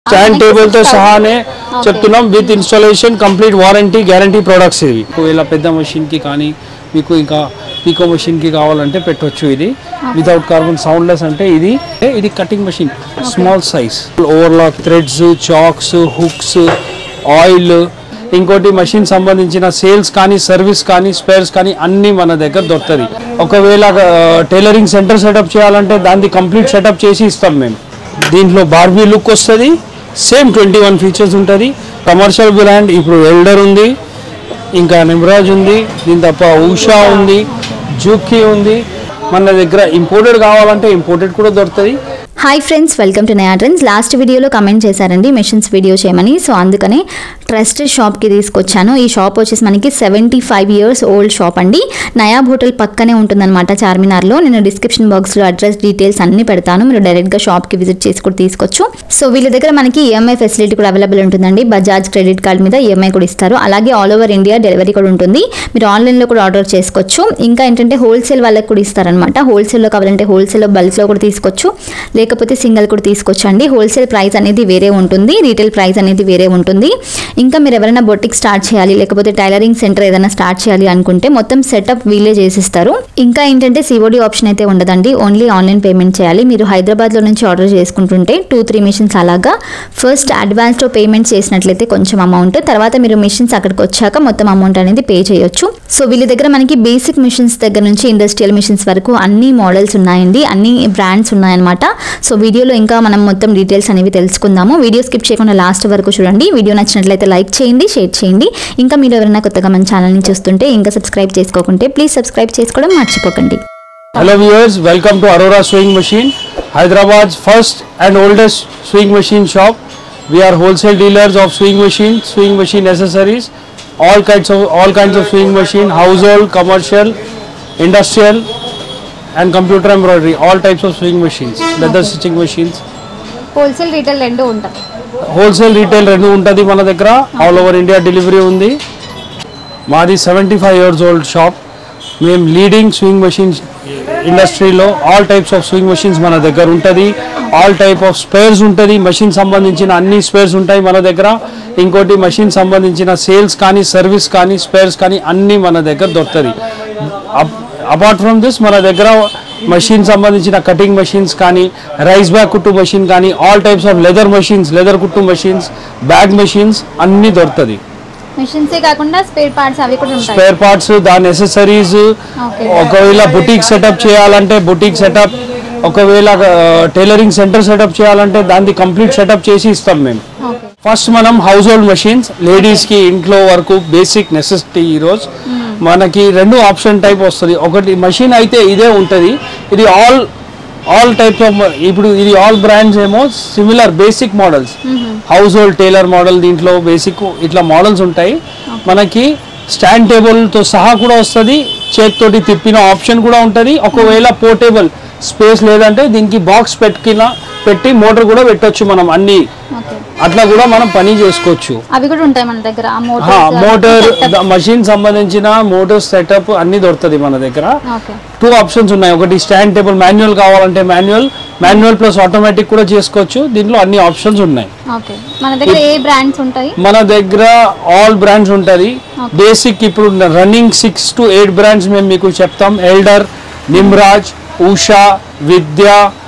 Stand table తో సహానే చెప్తున్నాం with installation complete warranty guarantee products ఇవి ఒకవేళ పెద్ద machine కి కానీ మీకు ఇంకా పీకో machine కి కావాలంటే పెట్టొచ్చు ఇది వితౌట్ కార్బన్ సౌండ్లెస్ అంటే ఇది ఇది cutting machine small size overlock threads chalks hooks oil ఇంకోటి మషిన్ సంబంధించిన సేల్స్ కానీ సర్వీస్ కానీ స్పేర్స్ కానీ అన్నీ మన దగ్గర దొరుకుతుంది ఒకవేళ టైలరింగ్ సెంటర్ సెటప్ చేయాలంటే దాన్ని కంప్లీట్ సెటప్ చేసి ఇస్తాం మేము దీంట్లో బార్బీ లుక్ వస్తుంది సేమ్ ట్వంటీ వన్ ఫీచర్స్ ఉంటుంది కమర్షియల్ బ్రాండ్ ఇప్పుడు ఎల్డర్ ఉంది ఇంకా నిమ్రాజ్ ఉంది దీని తప్ప ఉషా ఉంది జూకీ ఉంది మన దగ్గర ఇంపోర్టెడ్ కావాలంటే ఇంపోర్టెడ్ కూడా దొరుకుతుంది hi friends welcome to Naya trends last వీడియోలో కమెంట్ చేశారండి మెషిన్స్ వీడియో చేయమని సో అందుకనే ట్రస్టెడ్ షాప్కి తీసుకొచ్చాను ఈ షాప్ వచ్చేసి మనకి seventy five years old shop అండి నయాబ్ హోటల్ పక్కనే ఉంటుందన్నమాట చార్మినార్లో నేను డిస్క్రిప్షన్ బాక్స్లో అడ్రస్ డీటెయిల్స్ అన్ని పెడతాను మీరు డైరెక్ట్గా షాప్కి విజిట్ చేసి కూడా తీసుకోవచ్చు సో వీళ్ళ దగ్గర మనకి ఈఎంఐ ఫెసిలిటీ కూడా అవైలబుల్ ఉంటుందండి బజాజ్ క్రెడిట్ కార్డ్ మీద ఈఎంఐ కూడా ఇస్తారు అలాగే ఆల్ ఓవర్ ఇండియా డెలివరీ కూడా ఉంటుంది మీరు ఆన్లైన్లో కూడా ఆర్డర్ చేసుకోవచ్చు ఇంకా ఏంటంటే హోల్సేల్ వాళ్ళకి కూడా ఇస్తారనమాట హోల్సేల్లో కావాలంటే హోల్సేల్లో బల్క్లో కూడా తీసుకోవచ్చు లేకపోతే సింగిల్ కూడా తీసుకోవచ్చు అండి హోల్సేల్ ప్రైస్ అనేది వేరే ఉంటుంది రీటైల్ ప్రైస్ అనేది వేరే ఉంటుంది ఇంకా మీరు ఎవరైనా బొటిక్ స్టార్ట్ చేయాలి లేకపోతే టైలరింగ్ సెంటర్ ఏదైనా స్టార్ట్ చేయాలి అనుకుంటే మొత్తం సెటప్ వీళ్ళే చేసిస్తారు ఇంకా ఏంటంటే సిఓడి ఆప్షన్ అయితే ఉండదండి ఓన్లీ ఆన్లైన్ పేమెంట్ చేయాలి మీరు హైదరాబాద్లో నుంచి ఆర్డర్ చేసుకుంటుంటే టూ త్రీ మిషన్స్ అలాగా ఫస్ట్ అడ్వాన్స్లో పేమెంట్ చేసినట్లయితే కొంచెం అమౌంట్ తర్వాత మీరు మిషన్స్ అక్కడికి వచ్చాక మొత్తం అమౌంట్ అనేది పే చేయొచ్చు సో వీళ్ళ దగ్గర మనకి బేసిక్ మిషన్స్ దగ్గర నుంచి ఇండస్ట్రియల్ మిషన్స్ వరకు అన్ని మోడల్స్ ఉన్నాయండి అన్ని బ్రాండ్స్ ఉన్నాయన్నమాట సో వీడియోలో ఇంకా మనం మొత్తం డీటెయిల్స్ అనేవి తెలుసుకుందాము వీడియో స్కిప్ చేయకుండా లాస్ట్ వరకు చూడండి వీడియో నచ్చినట్లయితే లైక్ చేయండి షేర్ చేయండి ఇంకా మీరు ఎవరైనా కొత్తగా మన ఛానల్ని చూస్తుంటే ఇంకా సబ్స్క్రైబ్ చేసుకోకుంటే ప్లీజ్ సబ్స్క్రైబ్ చేసుకోవడం మర్చిపోకండి Hello viewers, welcome to Aurora Sewing Machine, Hyderabad's first and oldest sewing machine shop. We are wholesale dealers of sewing machine, sewing machine accessories, all kinds of all kinds of sewing machine, household, commercial, industrial, and computer embroidery, all types of sewing machines, leather stitching machines. Wholesale retail రెండు ఉంటాయి wholesale retail రెండు ఉంటుంది మన దగ్గర all over India delivery ఉంది మాది seventy five years old shop మేము leading sewing machines ఇండస్ట్రీలో all types of sewing machines మన దగ్గర ఉంటుంది ఆల్ టైప్ ఆఫ్ స్పేర్స్ ఉంటుంది మెషిన్ సంబంధించిన అన్ని స్పేర్స్ ఉంటాయి మన దగ్గర ఇంకోటి మెషిన్ సంబంధించిన సేల్స్ కానీ సర్వీస్ కానీ స్పేర్స్ కానీ అన్నీ మన దగ్గర దొరుకుతుంది అపార్ట్ ఫ్రమ్ దిస్ మన దగ్గర మషిన్ సంబంధించిన కటింగ్ మషిన్స్ కానీ రైస్ బ్యాగ్ కుట్టు మషిన్ కానీ all types of leather machines leather కుట్టు మషిన్స్ బ్యాగ్ మషిన్స్ అన్నీ దొరుకుతుంది మిషన్సే కాకుండా స్పేర్ పార్ట్స్ అవి కూడా ఉంటాయి స్పేర్ పార్ట్స్ దాని నెసెసరీస్ Okay. ఒకవేళ బుటీక్ సెటప్ చేయాలంటే బుటీక్ సెటప్ ఒకవేళ టైలరింగ్ సెంటర్ సెటప్ చేయాలంటే దాన్ని కంప్లీట్ సెటప్ చేసి ఇస్తాం మేము ఓకే ఫస్ట్ మనం హౌస్ హోల్డ్ మెషిన్స్ లేడీస్ కి ఇంట్లో వరకు బేసిక్ నెసెసిటీ ఈరోజు మనకి రెండు ఆప్షన్ టైప్ వస్తుంది ఒకటి మెషిన్ అయితే ఇదే ఉంటుంది ఇది ఆల్ ఆల్ టైప్స్ ఆఫ్ ఇప్పుడు ఇది ఆల్ బ్రాండ్స్ ఏమో similar basic models household tailor model దీంట్లో బేసిక్ ఇట్లా మోడల్స్ ఉంటాయి మనకి స్టాండ్ టేబుల్తో సహా కూడా వస్తుంది చేతితోటి తిప్పిన ఆప్షన్ కూడా ఉంటుంది ఒకవేళ పోర్టేబుల్ స్పేస్ లేదంటే దీనికి బాక్స్ పెట్టిన పెట్టి మోటార్ కూడా పెట్టొచ్చు మనం అన్ని ఓకే అట్లా కూడా మనం పని చేసుకోవచ్చు అవి కూడా ఉంటాయి మన దగ్గర ఆ హా, మోటార్ మోటార్ మషిన్ సంబంధించిన మోటార్ సెటప్ అన్ని దొరుకుతుంది మన దగ్గర ఓకే టూ ఆప్షన్స్ ఉన్నాయి ఒకటి స్టాండ్ టేబుల్ మాన్యువల్ కావాలంటే మాన్యువల్ మాన్యువల్ ప్లస్ ఆటోమేటిక్ కూడా చేసుకోవచ్చు దీంట్లో అన్ని ఆప్షన్స్ ఉన్నాయి ఓకే మన దగ్గర ఏ బ్రాండ్స్ ఉంటాయి మన దగ్గర ఆల్ బ్రాండ్స్ ఉంటుంది బేసిక్ ఇప్పుడు running six to eight brands మేము మీకు చెప్తాం ఎల్డర్ నిమ్రాజ్ ఉషా విద్య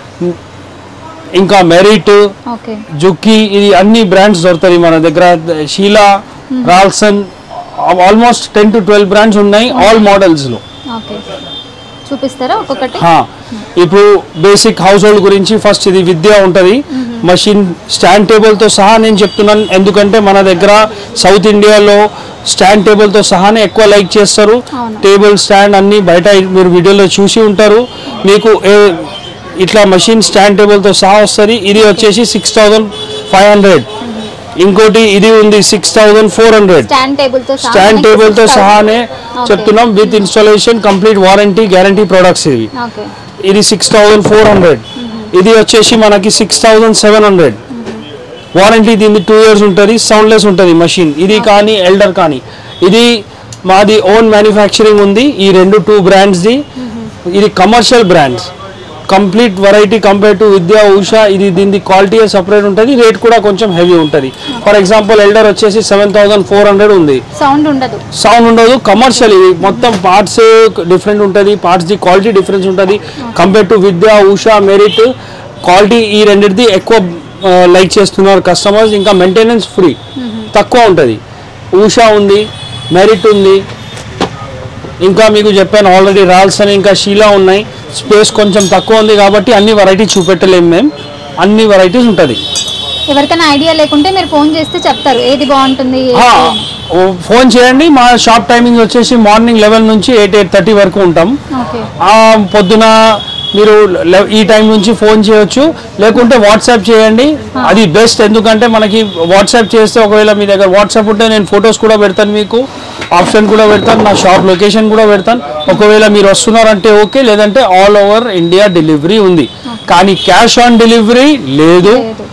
ఇంకా మెరిట్ ఓకే జుక్కి ఇది అన్ని బ్రాండ్స్ దొరుకుతాయి మన దగ్గర షీలా రాల్సన్ almost ten to twelve brands ఉన్నాయి ఆల్ మోడల్స్ లో ఓకే చూపిస్తారా ఒక్కొక్కటి హా. ఇప్పుడు బేసిక్ హౌస్ హోల్డ్ గురించి ఫస్ట్ ఇది విద్య ఉంటుంది మషిన్ స్టాండ్ టేబుల్ తో సహా నేను చెప్తున్నాను ఎందుకంటే మన దగ్గర సౌత్ ఇండియాలో స్టాండ్ టేబుల్ తో సహానే ఎక్కువ లైక్ చేస్తారు అవును. టేబుల్ స్టాండ్ అన్ని బయట మీరు వీడియోలో చూసి ఉంటారు మీకు ఏ- ఇట్లా మషిన్ స్టాండ్ టేబుల్ తో సహా వస్తుంది ఇది వచ్చేసి సిక్స్ థౌజండ్ ఫైవ్ హండ్రెడ్ ఇంకోటి ఇది ఉంది six thousand four hundred stand table తో సహా స్టాండ్ మనకి టేబుల్ తో 6,000. సహానే Okay. చెప్తున్నాం with installation complete warranty guarantee products ఇవి ఓకే ఇది సిక్స్ థౌజండ్ ఫోర్ హండ్రెడ్ ఇది వచ్చేసి మనకి six thousand seven hundred warranty దీన్ని టూ ఇయర్స్ ఉంటుంది సౌండ్లెస్ ఉంటుంది మషిన్ ఇది కానీ ఎల్డర్ కానీ ఇది మాది ఓన్ మ్యానుఫ్యాక్చరింగ్ ఉంది ఈ రెండు టూ బ్రాండ్స్ది ఇది commercial brands complete variety compare to Vidya Usha ఇది దీని క్వాలిటీ సపరేట్ ఉంటుంది రేట్ కూడా కొంచెం హెవీ ఉంటుంది ఫర్ ఎగ్జాంపుల్ ఎల్డర్ వచ్చేసి సెవెన్ థౌసండ్ ఫోర్ హండ్రెడ్ ఉంది సౌండ్ ఉండదు సౌండ్ ఉండదు కమర్షియల్ ఇది మొత్తం పార్ట్స్ డిఫరెంట్ ఉంటుంది పార్ట్స్ ది క్వాలిటీ డిఫరెన్స్ ఉంటుంది compare to Vidya Usha merit quality ఈ రెండింటిది ఎక్కువ లైక్ చేస్తున్నారు కస్టమర్స్ ఇంకా మెయింటెనెన్స్ ఫ్రీ తక్కువ ఉంటుంది ఉషా ఉంది మెరిట్ ఉంది ఇంకా మీకు చెప్పాను ఆల్రెడీ రాల్స్ అని ఇంకా షీలా ఉన్నాయి స్పేస్ కొంచెం తక్కువ ఉంది కాబట్టి అన్ని వెరైటీ చూపెట్టలేము మేము అన్ని వెరైటీస్ ఉంటుంది ఎవరికైనా ఐడియా లేకుంటే మీరు ఫోన్ చేస్తే చెప్తారు ఏది బాగుంటుంది ఏది ఆ, అని. ఓ ఫోన్ చేయండి మా షాప్ టైమింగ్ వచ్చేసి మార్నింగ్ లెవెన్ నుంచి ఎయిట్ ఎయిట్ థర్టీ వరకు ఉంటాం ఓకే ఆ, పొద్దున మీరు లె- ఈ టైం నుంచి ఫోన్ చేయొచ్చు లేకుంటే వాట్సాప్ చేయండి అది బెస్ట్ ఎందుకంటే మనకి వాట్సాప్ చేస్తే ఒకవేళ మీ దగ్గర వాట్సాప్ ఉంటే నేను ఫొటోస్ కూడా పెడతాను మీకు ఆప్షన్ కూడా పెడతాను నా షాప్ లొకేషన్ కూడా పెడతాను ఒకవేళ మీరు వస్తున్నారంటే ఓకే లేదంటే ఆల్ ఓవర్ ఇండియా డెలివరీ ఉంది కానీ క్యాష్ ఆన్ డెలివరీ లేదు లేదు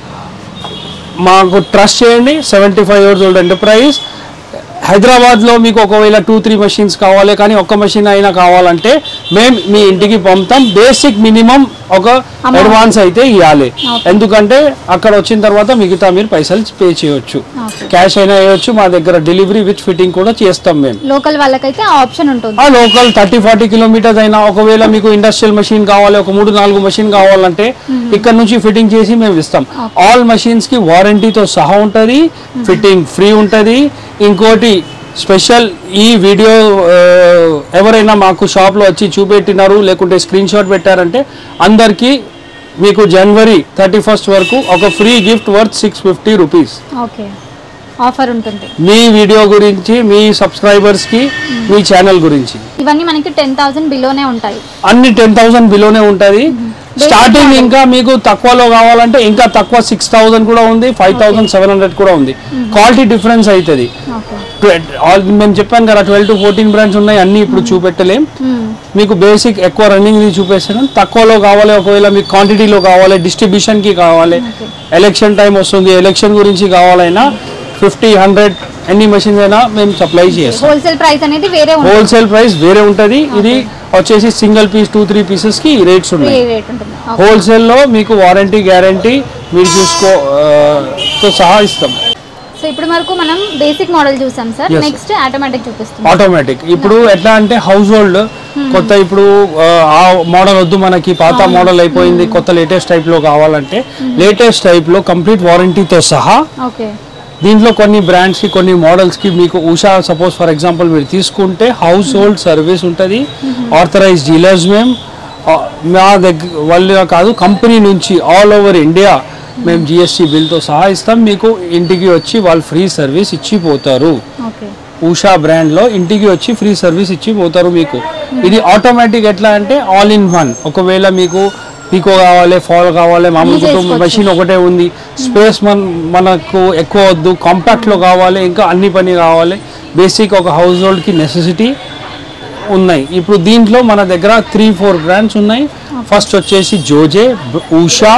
మాకు ట్రస్ట్ చేయండి seventy five years old enterprise హైదరాబాద్లో మీకు ఒకవేళ టూ త్రీ మెషిన్స్ కావాలి కానీ ఒక్క మెషిన్ అయినా కావాలంటే మేము మీ ఇంటికి పంపుతాం బేసిక్ మినిమం ఒక Amount. అడ్వాన్స్ అయితే ఇవ్వాలి Okay. ఎందుకంటే అక్కడ వచ్చిన తర్వాత మిగతా మీరు పైసలు పే చేయొచ్చు Okay. క్యాష్ అయినా వేయొచ్చు మా దగ్గర డెలివరీ విత్ ఫిట్టింగ్ కూడా చేస్తాం మేము లోకల్ వాళ్ళకైతే ఆ ఆప్షన్ ఉంటుంది ఆ లోకల్ థర్టీ ఫార్టీ కిలోమీటర్స్ అయినా ఒకవేళ మీకు ఇండస్ట్రియల్ మెషిన్ కావాలి ఒక మూడు నాలుగు మెషిన్ కావాలంటే ఇక్కడ నుంచి ఫిట్టింగ్ చేసి మేము ఇస్తాం ఆల్ మెషిన్స్ కి వారంటీతో సహా ఉంటుంది ఫిట్టింగ్ ఫ్రీ ఉంటుంది ఇంకోటి స్పెషల్ ఈ వీడియో ఆ, ఎవరైనా మాకు షాప్లో వచ్చి చూపెట్టినారు లేకుంటే స్క్రీన్ షాట్ పెట్టారంటే అందరికీ మీకు జనవరి థర్టీ ఫస్ట్ వరకు ఒక free gift worth six fifty rupees okay offer ఉంటుంది మీ వీడియో గురించి మీ సబ్స్క్రైబర్స్ కి మీ ఛానల్ గురించి ఇవన్నీ మనకి టెన్ థౌసండ్ బిలోనే ఉంటాయి అన్ని టెన్ థౌసండ్ బిలోనే ఉంటుంది స్టార్టింగ్ ఇంకా మీకు తక్కువలో కావాలంటే ఇంకా తక్కువ సిక్స్ థౌసండ్ కూడా ఉంది ఫైవ్ థౌసండ్ సెవెన్ హండ్రెడ్ కూడా ఉంది క్వాలిటీ డిఫరెన్స్ అవుతుంది ఓకే మేము చెప్పాను కదా ట్వెల్వ్ టు ఫోర్టీన్ బ్రాండ్స్ ఉన్నాయి అన్ని ఇప్పుడు చూపెట్టలేం మీకు బేసిక్ ఎక్కువ రన్నింగ్ చూపిస్తాను తక్కువలో కావాలి ఒకవేళ మీకు క్వాంటిటీలో కావాలి డిస్ట్రిబ్యూషన్ కి కావాలి ఎలక్షన్ టైం వస్తుంది ఎలక్షన్ గురించి కావాలైనా ఫిఫ్టీ హండ్రెడ్ ఎన్ని మెషిన్స్ అయినా మేము సప్లై చేస్తాం హోల్సేల్ ప్రైస్ అనేది వేరే ఉంటుంది హోల్సేల్ ప్రైస్ వేరే ఉంటది ఇది వచ్చేసి single piece two three pieces కి రేట్స్ ఫ్రీ ఉన్నాయి రేట్ ఉంటుంది Okay. హోల్సేల్ లో మీకు వారంటీ గ్యారంటీ మీరు చూసుకో ఆ, తో సహా ఇస్తాం సో ఇప్పుడు వరకు మనం బేసిక్ మోడల్ చూసాం సార్ Yes. నెక్స్ట్ ఆటోమేటిక్ చూపిస్తాం ఆటోమేటిక్ ఇప్పుడు ఎట్లా అంటే హౌస్ హోల్డ్ కొత్త ఇప్పుడు ఆ, ఆ మోడల్ వద్దు మనకి పాత మోడల్ అయిపోయింది కొత్త లేటెస్ట్ టైప్ లో కావాలంటే లేటెస్ట్ టైప్ లో కంప్లీట్ వారంటీతో సహా ఓకే దీంట్లో కొన్ని బ్రాండ్స్ కి కొన్ని మోడల్స్ కి మీకు ఉషా సపోజ్ ఫర్ ఎగ్జాంపుల్ మీరు తీసుకుంటే హౌస్ హోల్డ్ సర్వీస్ ఉంటుంది ఆథరైజ్ డీలర్స్ మేము ఆ, మా దగ్గర వాళ్ళ కాదు కంపెనీ నుంచి ఆల్ ఓవర్ ఇండియా మేము జిఎస్టీ బిల్తో సహా ఇస్తాం మీకు ఇంటికి వచ్చి వాళ్ళు ఫ్రీ సర్వీస్ ఇచ్చి పోతారు ఓకే ఉషా బ్రాండ్లో ఇంటికి వచ్చి ఫ్రీ సర్వీస్ ఇచ్చి పోతారు మీకు ఇది ఆటోమేటిక్ ఎట్లా అంటే ఆల్ ఇన్ వన్ ఒకవేళ మీకు పీకో కావాలి ఫాల్ కావాలి మామూలు అన్ని కుటుంబం చేసుకోవచ్చు. మెషిన్ ఒకటే ఉంది స్పేస్ మన మనకు ఎక్కువ వద్దు కాంపాక్ట్లో కావాలి ఇంకా అన్ని పని కావాలి బేసిక్ ఒక హౌస్ హోల్డ్కి నెసెసిటీ ఉన్నాయి ఇప్పుడు దీంట్లో మన దగ్గర త్రీ ఫోర్ బ్రాండ్స్ ఉన్నాయి ఫస్ట్ వచ్చేసి జోజే బ్- ఉషా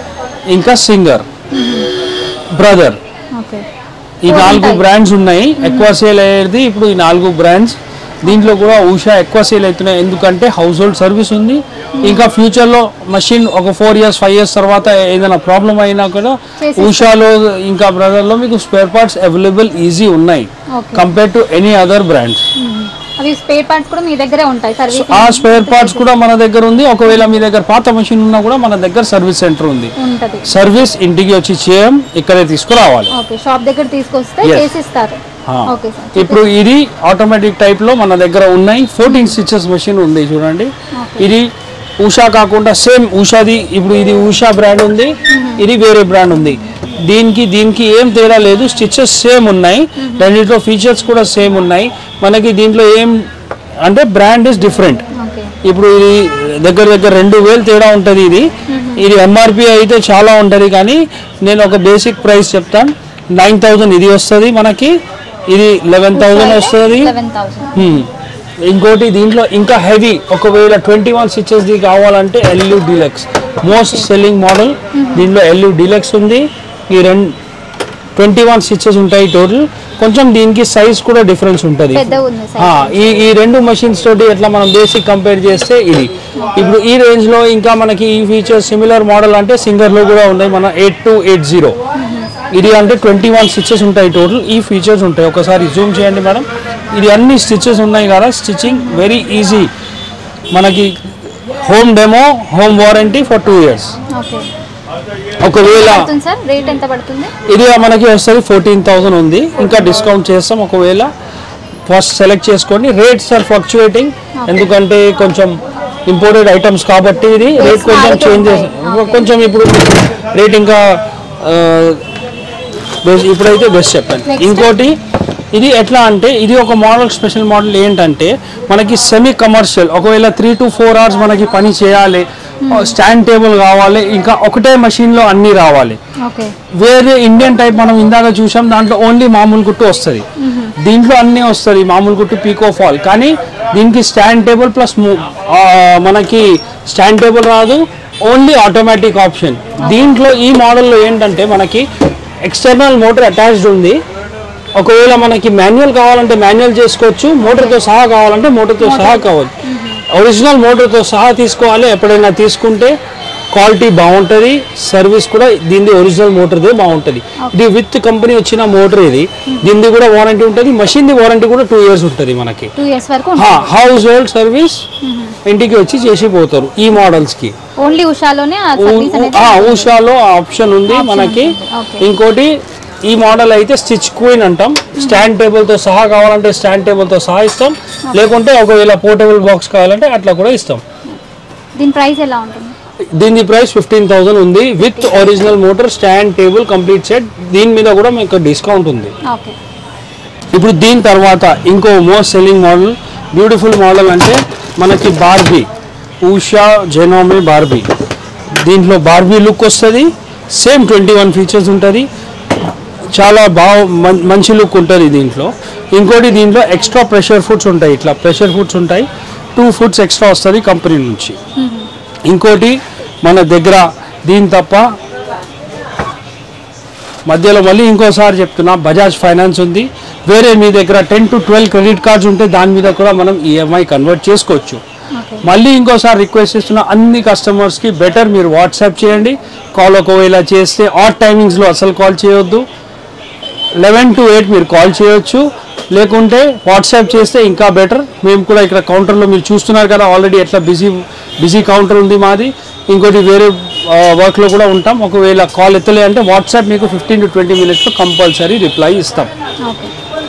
ఇంకా సింగర్ బ్రదర్ ఓకే ఈ నాలుగు బ్రాండ్స్ ఉన్నాయి ఎక్కువ సేల్ అయ్యేది ఇప్పుడు ఈ నాలుగు బ్రాండ్స్ దీంట్లో కూడా ఉషా ఎక్కువ సేల్ అవుతున్నాయి ఎందుకంటే హౌస్ హోల్డ్ సర్వీస్ ఉంది ఇంకా ఫ్యూచర్ లో మషిన్ ఒక ఫోర్ ఇయర్స్ ఫైవ్ ఇయర్స్ తర్వాత ఏదైనా ప్రాబ్లం అయినా కూడా చేసిస్తారు. ఉషాలో ఇంకా బ్రదర్ లో మీకు స్పేర్ పార్ట్స్ అవైలబుల్ ఈజీ ఉన్నాయి okay compare to any other brands అవి స్పేర్ పార్ట్స్ కూడా మీ దగ్గరే ఉంటాయి సర్వీస్ ఆ స్పేర్ పార్ట్స్ కూడా మన దగ్గర ఉంది ఒకవేళ మీ దగ్గర పాత మషిన్ ఉన్నా కూడా మన దగ్గర సర్వీస్ సెంటర్ ఉంది ఉంటది సర్వీస్ ఇంటికి వచ్చి చేయం ఇక్కడే తీసుకురావాలి ఓకే షాప్ దగ్గర తీసుకొస్తే Yes. చేసిస్తారు ఆ. ఓకే సార్ ఇప్పుడు ఇది ఆటోమేటిక్ టైప్ లో మన దగ్గర ఉన్నాయి ఫోర్టీన్ స్టిచెస్ మెషిన్ ఉంది చూడండి ఇది ఉషా కాకుండా సేమ్ ఉషాది ఇప్పుడు ఇది ఉషా బ్రాండ్ ఉంది ఇది వేరే బ్రాండ్ ఉంది దీనికి దీనికి ఏం తేడా లేదు స్టిచెస్ సేమ్ ఉన్నాయి రెండింటిలో ఫీచర్స్ కూడా సేమ్ ఉన్నాయి మనకి దీంట్లో ఏం అంటే బ్రాండ్ ఇస్ డిఫరెంట్ ఓకే ఇప్పుడు ఇది దగ్గర దగ్గర రెండు వేలు తేడా ఉంటుంది ఇది ఇది ఎంఆర్పి అయితే చాలా ఉంటుంది కానీ నేను ఒక బేసిక్ ప్రైస్ చెప్తాను నైన్ థౌజండ్ ఇది వస్తుంది మనకి ఇది లెవెన్ థౌజండ్ వస్తుంది లెవెన్ థౌసండ్ హ్మ్. ఇంకోటి దీంట్లో ఇంకా హెవీ ఒకవేళ ట్వంటీ వన్ స్టిచెస్ది కావాలంటే Allure deluxe most selling model దీంట్లో ఎల్యూ డీలక్స్ ఉంది ఈ రెండు ట్వంటీ వన్ స్టిచెస్ ఉంటాయి టోటల్ కొంచెం దీనికి సైజ్ కూడా డిఫరెన్స్ ఉంటుంది పెద్దగా ఉంది size. ఆ, ఈ ఈ రెండు మషిన్స్ తోటి ఎట్లా మనం బేసిక్ కంపేర్ చేస్తే ఇది ఇప్పుడు ఈ రేంజ్ లో ఇంకా మనకి ఈ ఫీచర్ సిమిలర్ మోడల్ అంటే సింగర్ లో కూడా ఉన్నాయి మన ఎయిట్ టూ ఎయిట్ జీరో ఇది అంటే ట్వంటీ వన్ స్టిచెస్ ఉంటాయి టోటల్ ఈ ఫీచర్స్ ఉంటాయి ఒకసారి జూమ్ చేయండి మేడం ఇది అన్ని స్టిచెస్ ఉన్నాయి కదా స్టిచ్చింగ్ వెరీ ఈజీ మనకి home demo home warranty for two years okay ఒకవేళ పడుతుంది సార్ రేట్ ఎంత పడుతుంది ఇది మనకి వస్తుంది ఫోర్టీన్ థౌసండ్ ఉంది ఇంకా డిస్కౌంట్ చేస్తాం ఒకవేళ ఫస్ట్ సెలెక్ట్ చేసుకోండి రేట్స్ ఆర్ ఫ్లక్చుయేటింగ్ ఎందుకంటే కొంచెం ఇంపోర్టెడ్ ఐటమ్స్ కాబట్టి ఇది రేట్ కొంచెం మారుతూ చేంజ్ ఉంటాయి. కొంచెం ఇప్పుడు రేట్ ఇంకా ఆ, బెస్ట్- ఇప్పుడైతే బెస్ట్ చెప్పాను Next. ఇంకోటి ఇది ఎట్లా అంటే ఇది ఒక మోడల్ స్పెషల్ మోడల్ ఏంటంటే మనకి సెమీ కమర్షియల్ ఒకవేళ త్రీ టు ఫోర్ అవర్స్ మనకి పని చేయాలి స్టాండ్ టేబుల్ కావాలి ఇంకా ఒకటే మషిన్లో అన్నీ రావాలి ఓకే వేరే ఇండియన్ టైప్ మనం ఇందాక చూసాం దాంట్లో ఓన్లీ మామూలు కుట్టు వస్తుంది దీంట్లో అన్నీ వస్తుంది మామూలు కుట్టు పీకో ఫాల్ కానీ దీనికి స్టాండ్ టేబుల్ ప్లస్ మనకి స్టాండ్ టేబుల్ రాదు ఓన్లీ ఆటోమేటిక్ ఆప్షన్ దీంట్లో ఈ మోడల్లో ఏంటంటే మనకి ఎక్స్టర్నల్ మోటార్ అటాచ్డ్ ఉంది ఒకవేళ మనకి మాన్యువల్ కావాలంటే మాన్యువల్ చేసుకోవచ్చు మోటార్తో సహా కావాలంటే మోటార్తో సహా కావచ్చు ఒరిజినల్ మోటార్తో సహా తీసుకోవాలి ఎప్పుడైనా తీసుకుంటే క్వాలిటీ బాగుంటుంది సర్వీస్ కూడా దీనిది ఒరిజినల్ మోటార్దే బాగుంటుంది ఇది విత్ కంపెనీ వచ్చిన మోటార్ ఇది దీనిది కూడా వారంటీ ఉంటుంది మషిన్ది వారంటీ కూడా టూ ఇయర్స్ ఉంటుంది మనకి టూ ఇయర్స్ వరకు హౌస్ హోల్డ్ సర్వీస్ ఇంటికి వచ్చి చేసి పోతారు ఈ మోడల్స్ కి ఓన్లీ ఉషాలోనే ఆ సర్వీస్ అనేది ఆ, ఉషాలో ఆప్షన్ ఉంది మనకి Okay. ఇంకోటి ఈ మోడల్ అయితే స్టిచ్ క్వీన్ అంటాం స్టాండ్ టేబుల్ తో సహా కావాలంటే స్టాండ్ టేబుల్ తో సహా ఇస్తాం లేకుంటే ఒకవేళ పోర్టబుల్ బాక్స్ కావాలంటే అట్లా కూడా ఇస్తాం దీని ప్రైస్ ఎలా ఉంటుంది దీని ప్రైస్ ఫిఫ్టీన్ థౌసండ్ ఉంది with original motor stand table complete set దీని మీద కూడా మీకు డిస్కౌంట్ ఉంది ఓకే ఇప్పుడు దీని తర్వాత ఇంకో most selling model beautiful model అంటే మనకి బార్బీ ఉషా జెనోమి బార్బీ దీంట్లో బార్బీ లుక్ వస్తుంది సేమ్ ట్వంటీ వన్ ఫీచర్స్ ఉంటుంది చాలా బాగా మం- మంచి లుక్ ఉంటుంది దీంట్లో ఇంకోటి దీంట్లో ఎక్స్ట్రా ప్రెషర్ ఫుడ్స్ ఉంటాయి ఇట్లా ప్రెషర్ ఫుడ్స్ ఉంటాయి టూ ఫుడ్స్ ఎక్స్ట్రా వస్తుంది కంపెనీ నుంచి ఇంకోటి మన దగ్గర దీని తప్ప మధ్యలో మళ్ళీ ఇంకోసారి చెప్తున్నా బజాజ్ ఫైనాన్స్ ఉంది వేరే మీ దగ్గర ten to twelve credit cards ఉంటే దాని మీద కూడా మనం ఈఎంఐ కన్వర్ట్ చేసుకోవచ్చు ఓకే మళ్ళీ ఇంకోసారి రిక్వెస్ట్ చేస్తున్నా అన్ని కస్టమర్స్కి బెటర్ మీరు వాట్సాప్ చేయండి కాల్ ఒకవేళ చేస్తే ఆట్ టైమింగ్స్లో అసలు కాల్ చేయొద్దు లెవెన్ టు ఎయిట్ మీరు కాల్ చేయొచ్చు లేకుంటే వాట్సాప్ చేస్తే ఇంకా బెటర్ మేము కూడా ఇక్కడ కౌంటర్లో మీరు చూస్తున్నారు కదా ఆల్రెడీ ఎట్లా బిజీ బిజీ కౌంటర్ ఉంది మాది ఇంకోటి వేరే వర్క్లో కూడా ఉంటాం ఒకవేళ కాల్ ఎత్తలే అంటే వాట్సాప్ మీకు ఫిఫ్టీన్ టు ట్వంటీ మినిట్స్లో కంపల్సరీ రిప్లై ఇస్తాం ఓకే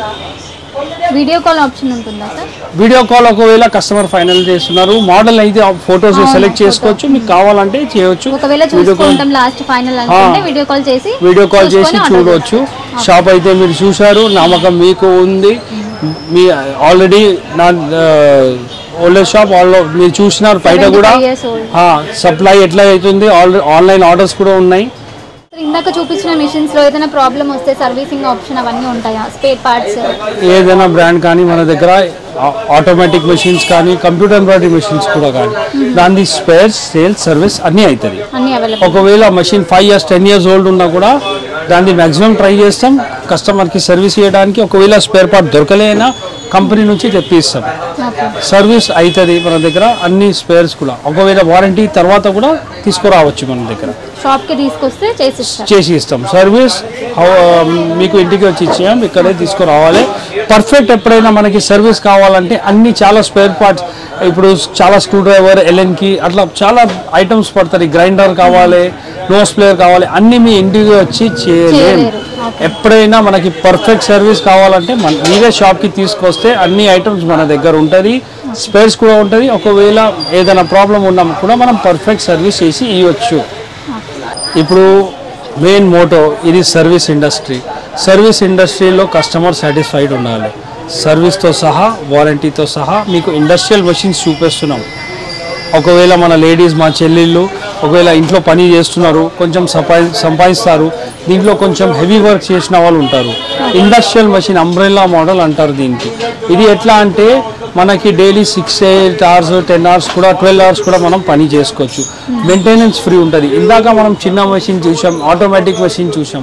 వీడియో కాల్ ఆప్షన్ ఉంటుందా సార్ వీడియో కాల్ ఒకవేళ కస్టమర్ ఫైనల్ చేస్తున్నారు మోడల్ అయితే ఫొటోస్ అవును, సెలెక్ట్ photo. చేసుకోవచ్చు మీకు కావాలంటే చేయొచ్చు ఒకవేళ వీడియో కాల్ చూసుకుంటాం లాస్ట్ ఫైనల్ అనుకుంటే వీడియో కాల్ చేసి వీడియో కాల్ చేసి చూసుకొని order చూడవచ్చు చేసుకోవచ్చు. షాప్ అయితే మీరు చూశారు నమ్మకం మీకు ఉంది మీ ఆల్రెడీ నా ఓల్డర్ షాప్ ఆల్ మీరు చూసినారు బయట 75 కూడా years old. సప్లై ఎట్లా అవుతుంది ఆన్లైన్ ఆర్డర్స్ కూడా ఉన్నాయి సార్, ఇందాక చూపించిన మిషన్స్ లో ఏదైనా ప్రాబ్లం వస్తే సర్వీసింగ్ ఆప్షన్ అవన్నీ ఉంటాయా స్పేర్ పార్ట్స్ ఏదైనా బ్రాండ్ కానీ మన దగ్గర ఆటోమేటిక్ మెషిన్స్ కానీ కంప్యూటర్ ఎంబ్రాయిడరీ మెషిన్స్ కూడా కానీ దాని స్పేర్స్ సేల్స్ సర్వీస్ అన్నీ అవుతుంది అన్ని అవైలబుల్ ఒకవేళ machine five years ten years old ఉన్నా కూడా దాన్ని మ్యాక్సిమం ట్రై చేస్తాం కస్టమర్కి సర్వీస్ చేయడానికి ఒకవేళ స్పేర్ పార్ట్ దొరకలేనా కంపెనీ నుంచి తెప్పిస్తాం ఓకే సర్వీస్ అవుతుంది మన దగ్గర అన్ని స్పేర్స్ కూడా ఒకవేళ వారంటీ తర్వాత కూడా తీసుకురావచ్చు మన దగ్గర షాప్ కి తీసుకొస్తే చేసిస్తారు చేసి ఇస్తాం సర్వీస్ హౌ- మీకు ఇంటికి వచ్చి ఇచ్చేయం ఇక్కడే తీసుకురావాలి పర్ఫెక్ట్ ఎప్పుడైనా మనకి సర్వీస్ కావాలంటే అన్ని చాలా స్పేర్ పార్ట్స్ ఇప్పుడు చాలా స్క్రూ డ్రైవర్ ఎల్ఎన్కి అట్లా చాలా ఐటమ్స్ పడతాయి గ్రైండర్ కావాలి నోస్ ప్లేయర్ కావాలి అన్ని మీ ఇంటికి వచ్చి చేయలేం చేయలేరు. Okay. ఎప్పుడైనా మనకి పర్ఫెక్ట్ సర్వీస్ కావాలంటే మన మీరే షాప్కి తీసుకొస్తే అన్ని ఐటమ్స్ మన దగ్గర ఉంటుంది స్పేర్స్ కూడా ఉంటుంది ఒకవేళ ఏదైనా ప్రాబ్లం ఉన్నా కూడా మనం పర్ఫెక్ట్ సర్వీస్ చేసి ఇవ్వచ్చు ఇప్పుడు మెయిన్ మోటో ఇది సర్వీస్ ఇండస్ట్రీ సర్వీస్ ఇండస్ట్రీలో కస్టమర్ సాటిస్ఫైడ్ ఉండాలి సర్వీస్తో సహా వారంటీతో సహా మీకు ఇండస్ట్రియల్ మెషిన్స్ చూపిస్తున్నాం ఒకవేళ మన లేడీస్ మా చెల్లెళ్ళు ఒకవేళ ఇంట్లో పని చేస్తున్నారు కొంచెం సంపాది సంపాదిస్తారు దీంట్లో కొంచెం హెవీ వర్క్ చేసిన వాళ్ళు ఉంటారు ఇండస్ట్రియల్ మెషిన్ అంబ్రెల్లా మోడల్ అంటారు దీనికి ఇది ఎట్లా అంటే మనకి daily six eight hours ten hours కూడా ట్వెల్వ్ అవర్స్ కూడా మనం పని చేసుకోవచ్చు మెయింటెనెన్స్ ఫ్రీ ఉంటుంది ఇందాక మనం చిన్న మెషిన్ చూసాం ఆటోమేటిక్ మెషిన్ చూసాం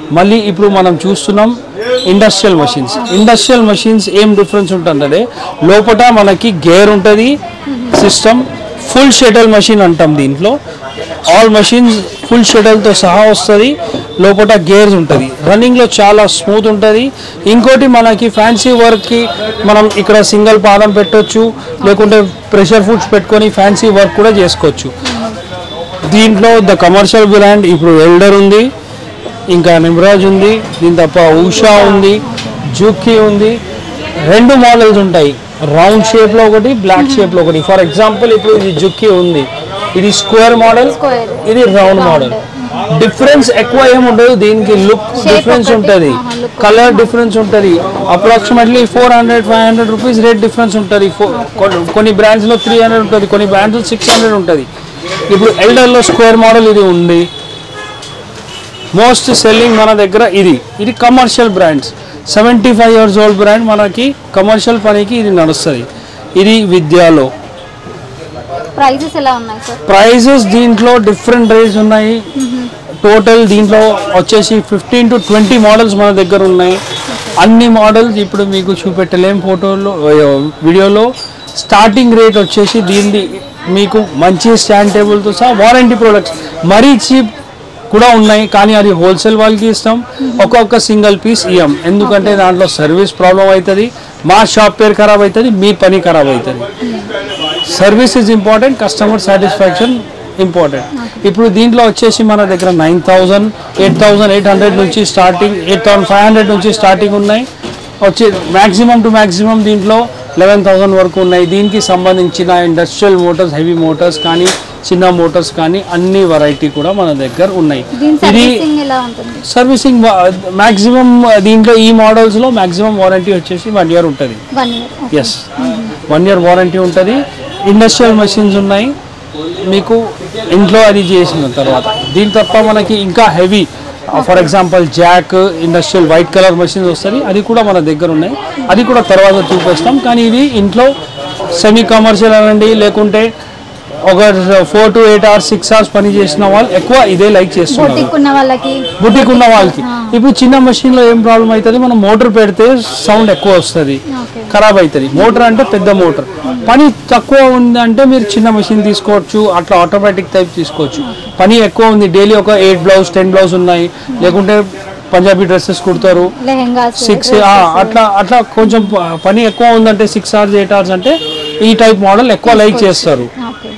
మళ్ళీ ఇప్పుడు మనం చూస్తున్నాం ఇండస్ట్రియల్ మషిన్స్ ఇండస్ట్రియల్ మషిన్స్ ఏం డిఫరెన్స్ ఉంటుందంటే లోపల మనకి గేర్ ఉంటుంది సిస్టమ్ ఫుల్ షెటల్ మషిన్ అంటాం దీంట్లో ఆల్ మషిన్స్ ఫుల్ షెటల్తో సహా వస్తుంది లోపల గేర్స్ ఉంటుంది రన్నింగ్లో చాలా స్మూత్ ఉంటుంది ఇంకోటి మనకి ఫ్యాన్సీ వర్క్కి మనం ఇక్కడ సింగిల్ పాదం పెట్టొచ్చు లేకుంటే ప్రెషర్ ఫుడ్స్ పెట్టుకొని ఫ్యాన్సీ వర్క్ కూడా చేసుకోవచ్చు దీంట్లో ద కమర్షియల్ బ్రాండ్ ఇప్పుడు ఎల్డర్ ఉంది ఇంకా నిమ్రాజ్ ఉంది దీని తప్ప ఉషా ఉంది జూకీ ఉంది రెండు మోడల్స్ ఉంటాయి రౌండ్ షేప్లో ఒకటి బ్లాక్ షేప్లో ఒకటి ఫర్ ఎగ్జాంపుల్ ఇప్పుడు ఇది జుక్కీ ఉంది ఇది స్క్వేర్ మోడల్ Square. ఇది రౌండ్ మోడల్ డిఫరెన్స్ ఎక్కువ ఏముండదు దీనికి లుక్ Shape డిఫరెన్స్ ఒకటి. ఉంటుంది ఆహా, look కలర్ డిఫరెన్స్ ఉంటుంది approximately four hundred five hundred rupees rate difference ఉంటుంది Fo- కొన్ని- కొన్ని బ్రాండ్స్లో త్రీ హండ్రెడ్ ఉంటుంది కొన్ని బ్రాండ్స్ సిక్స్ హండ్రెడ్ ఉంటుంది ఇప్పుడు ఎల్డర్లో స్క్వేర్ మోడల్ ఇది ఉంది మోస్ట్ సెల్లింగ్ మన దగ్గర ఇది ఇది commercial brands seventy five years old brand మనకి కమర్షియల్ పనికి ఇది నడుస్తుంది ఇది విద్యాలో ప్రైజెస్ ఎలా ఉన్నాయి సార్ ప్రైజెస్ దీంట్లో డిఫరెంట్ రేట్స్ ఉన్నాయి టోటల్ దీంట్లో వచ్చేసి ఫిఫ్టీన్ టు ట్వంటీ మోడల్స్ మన దగ్గర ఉన్నాయి అన్ని మోడల్స్ ఇప్పుడు మీకు చూపెట్టలేం ఫోటోలో వీడియోలో స్టార్టింగ్ రేట్ వచ్చేసి దీనిది మీకు మంచి స్టాండ్ టేబుల్తో సహా వారంటీ ప్రొడక్ట్స్ మరీ చీప్ కూడా ఉన్నాయి కానీ అది హోల్సేల్ వాళ్ళకి ఇస్తాం ఒక్కొక్క సింగిల్ పీస్ ఇయ్యం ఎందుకంటే దాంట్లో సర్వీస్ ప్రాబ్లం అవుతుంది మా షాప్ పేరు ఖరాబ్ అవుతుంది మీ పని ఖరాబ్ అవుతుంది service is important customer satisfaction important ఇప్పుడు దీంట్లో వచ్చేసి మన దగ్గర nine thousand eight thousand eight hundred నుంచి starting eight thousand five hundred నుంచి స్టార్టింగ్ ఉన్నాయి వచ్చి మ్యాక్సిమం టు మ్యాక్సిమం దీంట్లో లెవెన్ థౌసండ్ వరకు ఉన్నాయి దీనికి సంబంధించిన ఇండస్ట్రియల్ మోటార్స్ హెవీ మోటార్స్ కానీ చిన్న మోటార్స్ కానీ అన్ని వెరైటీ కూడా మన దగ్గర ఉన్నాయి దీని ఇది సర్వీసింగ్ ఎలా ఉంటుంది సర్వీసింగ్ మ్యాక్సిమం దీంట్లో ఈ మోడల్స్లో మ్యాక్సిమం వారంటీ వచ్చేసి వన్ ఇయర్ ఉంటుంది one year yes one year warranty ఉంటుంది ఇండస్ట్రియల్ మెషిన్స్ ఉన్నాయి మీకు ఇంట్లో అది చేసిన తర్వాత దీని తప్ప మనకి ఇంకా heavy for example Jack industrial white colour machines వస్తుంది అది కూడా మన దగ్గర ఉన్నాయి అది కూడా తర్వాత చూపిస్తాం కానీ ఇది ఇంట్లో సెమీ కమర్షియల్ అనండి లేకుంటే ఒక four to eight hours six hours పని చేసిన వాళ్ళు ఎక్కువ ఇదే లైక్ చేస్తున్నారు బొటిక్ ఉన్న వాళ్ళకి బుటిక్ ఉన్న వాళ్ళకి ఇప్పుడు చిన్న machine లో ఏం ప్రాబ్లం అవుతుంది మనం మోటార్ పెడితే సౌండ్ ఎక్కువ వస్తుంది ఓకే ఖరాబ్ అవుతుంది మోటార్ అంటే పెద్ద మోటార్ పని తక్కువ ఉందంటే మీరు చిన్న మెషిన్ తీసుకోవచ్చు అట్లా ఆటోమేటిక్ టైప్ తీసుకోవచ్చు పని ఎక్కువ ఉంది డైలీ ఒక ఎయిట్ బ్లౌజ్ టెన్ బ్లౌజ్ ఉన్నాయి లేకుంటే పంజాబీ డ్రెస్సెస్ కుడతారు లెహెంగాస్ సిక్స్ అట్లా అట్లా కొంచెం ప- పని ఎక్కువ ఉందంటే సిక్స్ అవర్స్ ఎయిట్ అవర్స్ అంటే ఈ టైప్ మోడల్ ఎక్కువ లైక్ చేస్తారు ఓకే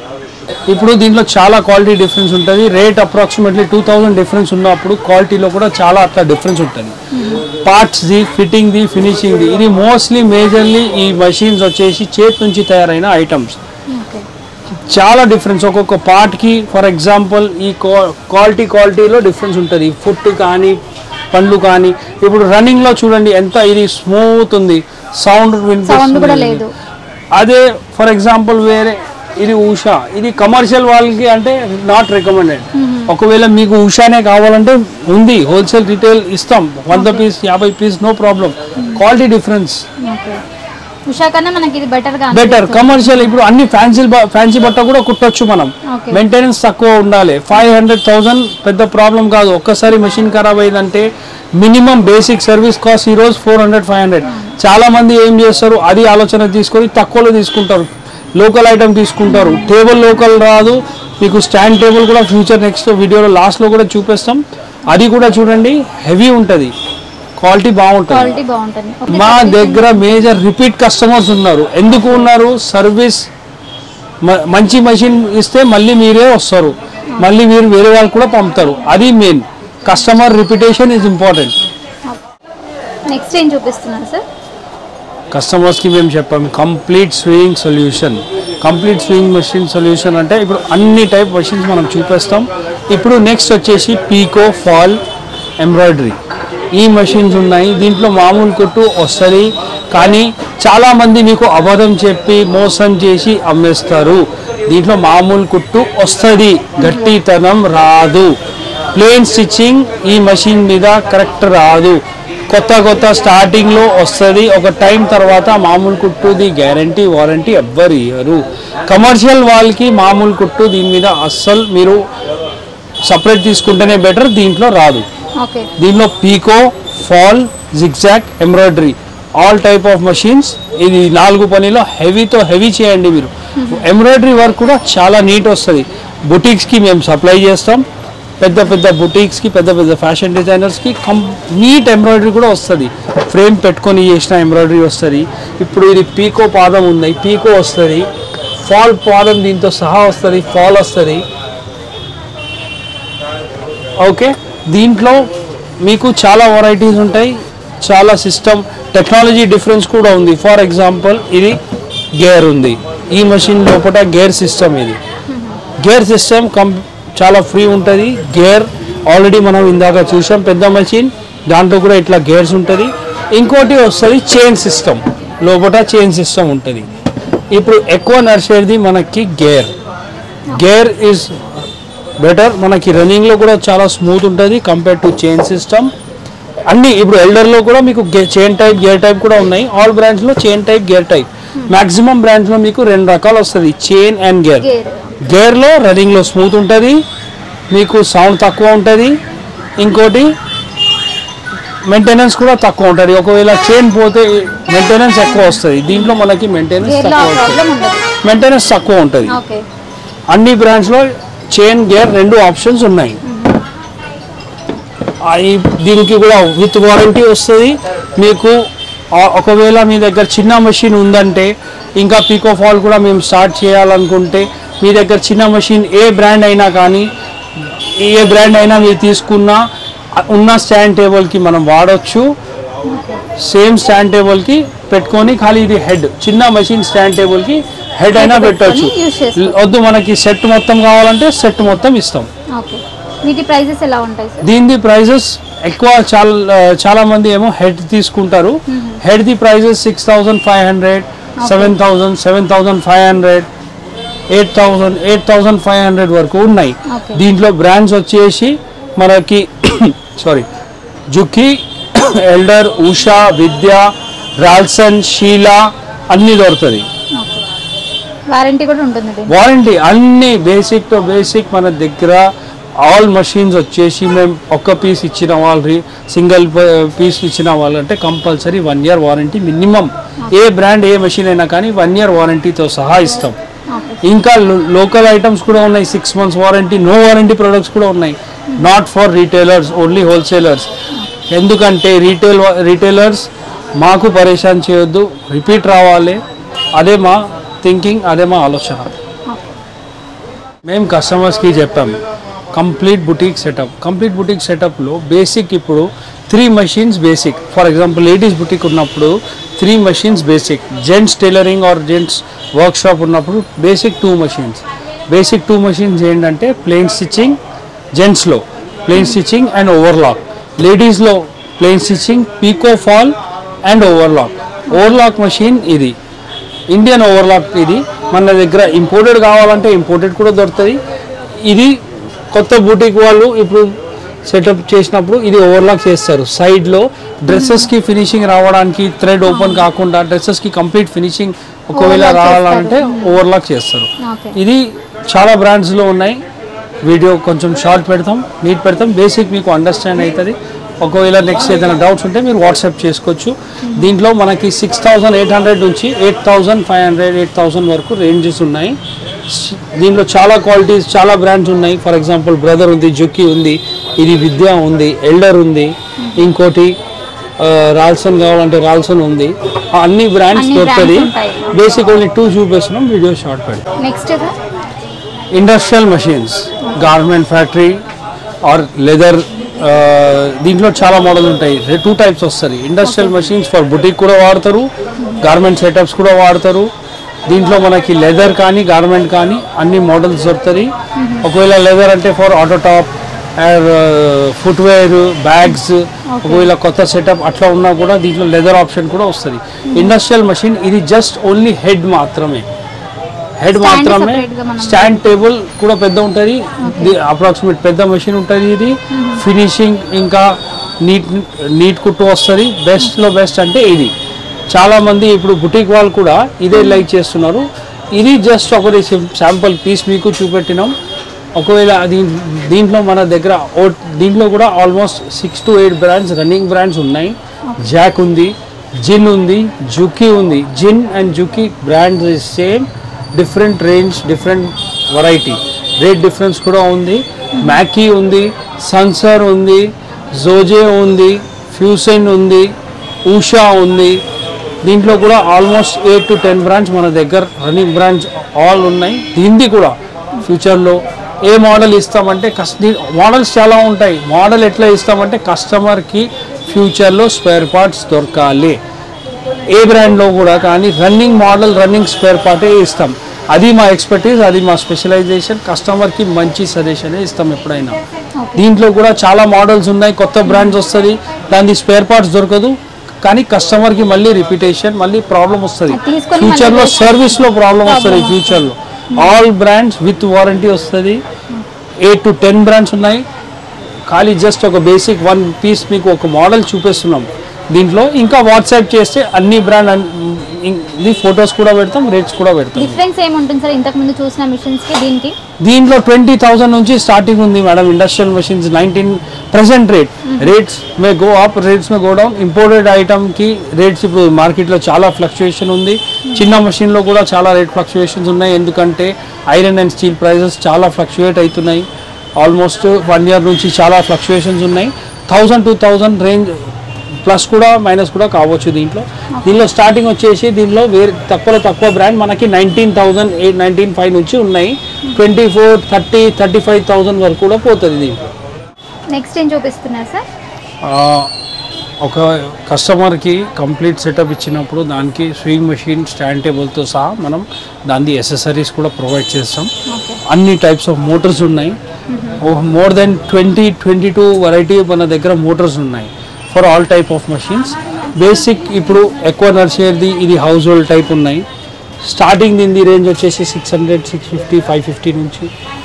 ఇప్పుడు దీంట్లో చాలా క్వాలిటీ డిఫరెన్స్ ఉంటుంది rate approximately two thousand difference ఉన్నప్పుడు క్వాలిటీలో కూడా చాలా అట్లా డిఫరెన్స్ ఉంటుంది పార్ట్స్ది ఫిట్టింగ్ది ఫినిషింగ్ది ఇది మోస్ట్లీ మేజర్లీ ఈ మషిన్స్ వచ్చేసి చేతి నుంచి తయారైన ఐటమ్స్ ఓకే చాలా డిఫరెన్స్ ఒక్కొక్క పార్ట్కి ఫర్ ఎగ్జాంపుల్ ఈ క్వాలిటీ క్వాలిటీలో డిఫరెన్స్ ఉంటుంది ఫుట్ కానీ పండ్లు కానీ ఇప్పుడు రన్నింగ్లో చూడండి ఎంత ఇది స్మూత్ ఉంది సౌండ్ సౌండ్ కూడా లేదు అదే ఫర్ ఎగ్జాంపుల్ వేరే ఇది ఉషా ఇది కమర్షియల్ వాళ్ళకి అంటే నాట్ రికమెండెడ్ ఒకవేళ మీకు ఉషానే కావాలంటే ఉంది హోల్సేల్ రిటైల్ ఇస్తాం వంద పీస్ యాభై piece no problem quality difference okay Usha కన్నా మనకి ఇది బెటర్ గా బెటర్ కమర్షియల్ ఇప్పుడు అన్ని ఫ్యాన్సీ ఫ్యాన్సీ బట్ట కూడా కుట్టొచ్చు మనం Okay. మెయింటెనెన్స్ తక్కువ ఉండాలి ఫైవ్ హండ్రెడ్ థౌసండ్ పెద్ద ప్రాబ్లం కాదు ఒక్కసారి మెషిన్ ఖరాబ్ అయిందంటే మినిమం బేసిక్ సర్వీస్ కాస్ట్ ఈ రోజు ఫోర్ హండ్రెడ్ ఫైవ్ హండ్రెడ్ చాలా మంది ఏం చేస్తారు అది ఆలోచన తీసుకొని తక్కువలో తీసుకుంటారు లోకల్ ఐటమ్ తీసుకుంటారు టేబుల్ లోకల్ రాదు మీకు స్టాండ్ టేబుల్ కూడా ఫ్యూచర్ నెక్స్ట్ వీడియోలో లాస్ట్లో కూడా చూపిస్తాం అది కూడా చూడండి హెవీ ఉంటుంది క్వాలిటీ బాగుంటుంది క్వాలిటీ బాగుంటుంది ఓకే మా దగ్గర మేజర్ రిపీట్ కస్టమర్స్ ఉన్నారు ఎందుకు ఉన్నారు సర్వీస్ మ- మంచి మెషిన్ ఇస్తే మళ్ళీ మీరే వస్తారు మళ్ళీ మీరు వేరే వాళ్ళు కూడా పంపుతారు అది main customer repetition is important next ఏం చూపిస్తున్నారు సార్ కస్టమర్స్కి మేము చెప్పాము complete sewing solution complete sewing machine solution అంటే ఇప్పుడు అన్ని టైప్ మెషిన్స్ మనం చూపిస్తాం ఇప్పుడు నెక్స్ట్ వచ్చేసి పీకో ఫాల్ ఎంబ్రాయిడరీ ఈ మెషిన్స్ ఉన్నాయి దీంట్లో మామూలు కుట్టు వస్తుంది కానీ చాలామంది మీకు అబద్ధం చెప్పి మోసం చేసి అమ్మేస్తారు దీంట్లో మామూలు కుట్టు వస్తుంది గట్టితనం రాదు ప్లేన్ స్టిచ్చింగ్ ఈ మెషిన్ మీద కరెక్ట్ రాదు కొత్త కొత్త స్టార్టింగ్లో వస్తుంది ఒక టైం తర్వాత మామూలు కుట్టుది గ్యారంటీ వారంటీ ఎవ్వరు ఇయ్యరు కమర్షియల్ వాళ్ళకి మామూలు కుట్టు దీని మీద అస్సలు మీరు సపరేట్ తీసుకుంటేనే బెటర్ దీంట్లో రాదు ఓకే దీనిలో pico fall zigzag embroidery all type of machines ఇది నాలుగు పనిలో హెవీతో హెవీ చేయండి మీరు ఎంబ్రాయిడరీ వర్క్ కూడా చాలా నీట్ వస్తుంది బుటీక్స్కి మేము సప్లై చేస్తాం పెద్ద పెద్ద బుటీక్స్కి పెద్ద పెద్ద ఫ్యాషన్ డిజైనర్స్కి కం నీట్ ఎంబ్రాయిడరీ కూడా వస్తుంది ఫ్రేమ్ పెట్టుకొని చేసిన ఎంబ్రాయిడరీ వస్తుంది ఇప్పుడు ఇది పీకో పాదం ఉన్నాయి పీకో వస్తుంది ఫాల్ పాదం దీంతో సహా వస్తుంది ఫాల్ వస్తుంది ఓకే దీంట్లో మీకు చాలా వెరైటీస్ ఉంటాయి చాలా సిస్టమ్ టెక్నాలజీ డిఫరెన్స్ కూడా ఉంది ఫర్ ఎగ్జాంపుల్ ఇది గేర్ ఉంది ఈ మషిన్ లోపల గేర్ సిస్టమ్ ఇది గేర్ సిస్టమ్ కం చాలా ఫ్రీ ఉంటుంది గేర్ ఆల్రెడీ మనం ఇందాక చూసాం పెద్ద మషిన్ దాంట్లో కూడా ఇట్లా గేర్స్ ఉంటుంది ఇంకోటి వస్తుంది చైన్ సిస్టమ్ లోపల చైన్ సిస్టమ్ ఉంటుంది ఇప్పుడు ఎక్కువ నడిచేది మనకి గేర్ గేర్ ఇస్ బెటర్ మనకి రన్నింగ్లో కూడా చాలా స్మూత్ ఉంటుంది కంపేర్ టు చైన్ సిస్టమ్ అన్ని ఇప్పుడు ఎల్డర్లో కూడా మీకు చైన్ టైప్ గేర్ టైప్ కూడా ఉన్నాయి ఆల్ బ్రాండ్స్లో chain type gear type maximum బ్రాండ్స్లో మీకు రెండు రకాలు వస్తుంది చైన్ అండ్ గేర్ గేర్ గేర్లో రన్నింగ్లో స్మూత్ ఉంటుంది మీకు సౌండ్ తక్కువ ఉంటుంది ఇంకోటి మెయింటెనెన్స్ కూడా తక్కువ ఉంటుంది ఒకవేళ చైన్ పోతే మెయింటెనెన్స్ ఎక్కువ వస్తుంది దీంట్లో మనకి మెయింటెనెన్స్ గేర్లో తక్కువ ప్రాబ్లం వస్తుంది ఉండదు మెయింటెనెన్స్ తక్కువ ఉంటుంది ఓకే అన్ని బ్రాండ్స్లో చైన్ గేర్ రెండు ఆప్షన్స్ ఉన్నాయి ఆ ఈ- దీనికి కూడా విత్ వారంటీ వస్తుంది మీకు ఆ- ఒకవేళ మీ దగ్గర చిన్న మెషిన్ ఉందంటే ఇంకా పీకో ఫాల్ కూడా మేము స్టార్ట్ చేయాలనుకుంటే మీ దగ్గర చిన్న మెషిన్ ఏ బ్రాండ్ అయినా కానీ ఏ బ్రాండ్ అయినా మీరు తీసుకున్నా ఆ ఉన్న స్టాండ్ టేబుల్కి మనం వాడచ్చు సేమ్ స్టాండ్ టేబుల్కి పెట్టుకొని ఖాళీ ఇది హెడ్ చిన్న మెషిన్ స్టాండ్ టేబుల్కి హెడ్ అయినా పెట్టవచ్చు పెట్టుకొని use చేసుకోవచ్చు. వద్దు మనకి సెట్ మొత్తం కావాలంటే సెట్ మొత్తం ఇస్తాం ఓకే వీటి ప్రైజెస్ ఎలా ఉంటాయి సార్ దీని ప్రైజెస్ ఎక్కువ చాలా చాలా మంది ఏమో హెడ్ తీసుకుంటారు head the prices six thousand five hundred seven thousand seven thousand five hundred eight thousand eight thousand five hundred వరకు ఉన్నాయి Okay. దీంట్లో బ్రాండ్స్ వచ్చేసి మనకి sorry Juki Elder Usha Vidya Ralson Sheela అన్నీ దొరుకుతుంది ఓకే వారంటీ కూడా ఉంటుంది దీనికి వారంటీ అన్ని బేసిక్ టు బేసిక్ మన దగ్గర ఆల్ మషీన్స్ వచ్చేసి మేము ఒక్క పీస్ ఇచ్చిన వాళ్ళు సింగిల్ పీస్ ఇచ్చిన వాళ్ళు అంటే compulsory one year warranty minimum ఏ బ్రాండ్ ఏ మషిన్ అయినా కానీ వన్ ఇయర్ వారంటీతో సహా ఇస్తాం ఓకే ఇంకా లోకల్ ఐటమ్స్ కూడా ఉన్నాయి six months warranty no warranty products కూడా ఉన్నాయి not for retailers only wholesalers ఎందుకంటే రీటైల్ రీటైలర్స్ మాకు పరేషాన్ చేయొద్దు రిపీట్ రావాలి అదే మా థింకింగ్ అదే మా ఆలోచన మేము కస్టమర్స్కి చెప్పాం complete boutique setup complete boutique సెటప్లో బేసిక్ ఇప్పుడు three machines basic for example ladies boutique ఉన్నప్పుడు three machines basic gents tailoring or gents workshop ఉన్నప్పుడు basic two machines basic two machines ఏంటంటే ప్లెయిన్ స్టిచ్చింగ్ జెంట్స్లో ప్లెయిన్ స్టిచ్చింగ్ అండ్ ఓవర్లాక్ లేడీస్లో plain stitching picot fall and overlock overlock machine ఇది Indian overlock ఇది మన దగ్గర imported కావాలంటే imported కూడా దొరుకుతుంది ఇది కొత్త బూటిక్ వాళ్ళు ఇప్పుడు సెటప్ చేసినప్పుడు ఇది ఓవర్లాక్ చేస్తారు సైడ్లో డ్రెస్సెస్కి ఫినిషింగ్ రావడానికి థ్రెడ్ ఓపెన్ కాకుండా డ్రెస్సెస్కి కంప్లీట్ ఫినిషింగ్ ఒకవేళ Overlock రావాలంటే ఓవర్లాక్ చేస్తారు ఓకే ఇది చాలా బ్రాండ్స్లో ఉన్నాయి వీడియో కొంచెం షార్ట్ పెడతాం నీట్ పెడతాం బేసిక్ మీకు అండర్స్టాండ్ అవుతుంది ఒకవేళ నెక్స్ట్ ఏదైనా డౌట్స్ ఉంటే మీరు వాట్సాప్ చేసుకోవచ్చు దీంట్లో మనకి సిక్స్ థౌజండ్ ఎయిట్ హండ్రెడ్ నుంచి eight thousand five hundred eight thousand వరకు రేంజెస్ ఉన్నాయి స్- దీంట్లో చాలా క్వాలిటీస్ చాలా బ్రాండ్స్ ఉన్నాయి ఫర్ ఎగ్జాంపుల్ బ్రదర్ ఉంది జుక్కి ఉంది ఇది విద్య ఉంది ఎల్డర్ ఉంది ఇంకోటి ఆ, రాల్సన్ కావాలంటే రాల్సన్ ఉంది ఆ అన్ని బ్రాండ్స్ అన్ని దొరుకుతుంది brands ఉంటాయి. బేసిక్ ఓన్లీ టూ చూపిస్తున్నాం వీడియో షార్ట్ పెడతాం next sir industrial machines garment factory or leather దీంట్లో చాలా మోడల్ ఉంటాయి టూ టైప్స్ వస్తుంది ఇండస్ట్రియల్ మషిన్స్ ఫర్ బుటిక్ కూడా వాడతారు గార్మెంట్ సెటప్స్ కూడా వాడతారు దీంట్లో మనకి లెదర్ కానీ గార్మెంట్ కానీ అన్ని మోడల్స్ దొరుకుతుంది ఒకవేళ లెదర్ అంటే for auto top and footwear bags ఒకవేళ కొత్త సెటప్ అట్లా ఉన్నా కూడా దీంట్లో లెదర్ ఆప్షన్ కూడా వస్తుంది ఇండస్ట్రియల్ మషిన్ ఇది జస్ట్ ఓన్లీ హెడ్ మాత్రమే హెడ్ Stand మాత్రమే separate గా మనం- స్టాండ్ టేబుల్ కూడా పెద్ద ఉంటుంది అప్రాక్సిమేట్ పెద్ద మెషిన్ ఉంటుంది ఇది ఫినిషింగ్ ఇంకా నీట్ నీట్ కుట్టు వస్తుంది బెస్ట్లో బెస్ట్ అంటే ఇది చాలా మంది ఇప్పుడు బుటీక్ వాళ్ళు కూడా ఇదే లైక్ చేస్తున్నారు ఇది జస్ట్ ఒకటి శాంపుల్ పీస్ మీకు చూపెట్టినాం ఒకవేళ అది దీంట్లో మన దగ్గర ఓ- దీంట్లో కూడా almost six to eight brands running brands ఉన్నాయి జాక్ ఉంది జిన్ ఉంది జుకీ ఉంది జిన్ and Juki brand same different range different variety rate difference కూడా ఉంది మ్యాకీ ఉంది సన్సర్ ఉంది జోజే ఉంది ఫ్యూసెన్ ఉంది ఉషా ఉంది దీంట్లో కూడా almost eight to ten brands మన దగ్గర రన్నింగ్ బ్రాండ్స్ ఆల్ ఉన్నాయి దీనిది కూడా ఫ్యూచర్లో ఏ మోడల్ ఇస్తామంటే కస్ మోడల్స్ చాలా ఉంటాయి మోడల్ ఎట్లా ఇస్తామంటే కస్టమర్కి ఫ్యూచర్లో స్పేర్ పార్ట్స్ దొరకాలి ఏ బ్రాండ్లో కూడా కానీ రన్నింగ్ మోడల్ రన్నింగ్ స్పేర్ పార్టే ఇస్తాం అది మా ఎక్స్పర్టీస్ అది మా స్పెషలైజేషన్ కస్టమర్కి మంచి సజెషనే ఇస్తాం ఎప్పుడైనా దీంట్లో కూడా చాలా మోడల్స్ ఉన్నాయి కొత్త బ్రాండ్స్ వస్తుంది దాని స్పేర్ పార్ట్స్ దొరకదు కానీ కస్టమర్కి మళ్ళీ రిపిటేషన్ మళ్ళీ ప్రాబ్లం వస్తుంది అది తీసుకొని ఫ్యూచర్లో మళ్ళీ సర్వీస్లో ప్రాబ్లం వస్తుంది ఫ్యూచర్లో ఆల్ బ్రాండ్స్ విత్ వారంటీ వస్తుంది ఎయిట్ టు టెన్ బ్రాండ్స్ ఉన్నాయి ఖాళీ జస్ట్ ఒక బేసిక్ వన్ పీస్ మీకు ఒక మోడల్ చూపిస్తున్నాం దీంట్లో ఇంకా వాట్సాప్ చేస్తే అన్ని బ్రాండ్ ఇది ఫొటోస్ కూడా పెడతాం రేట్స్ కూడా పెడతాం డిఫరెన్స్ ఏముంటుంది సార్ ఇంతకు ముందు చూసిన మిషన్స్ కి దీనికి దీంట్లో ట్వంటీ థౌసండ్ నుంచి స్టార్టింగ్ ఉంది madam industrial machines nineteen present rate rates may go up rates may go down imported ఐటమ్కి రేట్స్ ఇప్పుడు మార్కెట్లో చాలా ఫ్లక్చుయేషన్ ఉంది చిన్న మషిన్లో కూడా చాలా రేట్ ఫ్లక్చుయేషన్స్ ఉన్నాయి ఎందుకంటే ఐరన్ అండ్ స్టీల్ ప్రైజెస్ చాలా ఫ్లక్చుయేట్ అవుతున్నాయి ఆల్మోస్ట్ వన్ ఇయర్ నుంచి చాలా ఫ్లక్చుయేషన్స్ ఉన్నాయి thousand two thousand range plus కూడా మైనస్ కూడా కావచ్చు దీంట్లో దీనిలో స్టార్టింగ్ వచ్చేసి దీనిలో వేరే తక్కువలో తక్కువ బ్రాండ్ మనకి nineteen thousand eight nineteen five నుంచి ఉన్నాయి twenty four thirty thirty five thousand వరకు కూడా పోతుంది దీంట్లో నెక్స్ట్ ఏం చూపిస్తున్నారు సార్ ఆ, ఒక కస్టమర్కి కంప్లీట్ సెటప్ ఇచ్చినప్పుడు దానికి స్వింగ్ మెషిన్ స్టాండ్ టేబుల్తో సహా మనం దాని ఎసెసరీస్ కూడా ప్రొవైడ్ చేస్తాం ఓకే అన్ని టైప్స్ ఆఫ్ మోటార్స్ ఉన్నాయి more than twenty twenty two variety మన దగ్గర మోటార్స్ ఉన్నాయి for all type of machines basic ఇప్పుడు ఎక్కువ నడిచేది ఇది హౌస్ హోల్డ్ టైప్ ఉన్నాయి స్టార్టింగ్ దీని రేంజ్ వచ్చేసి six hundred six fifty five fifty నుంచి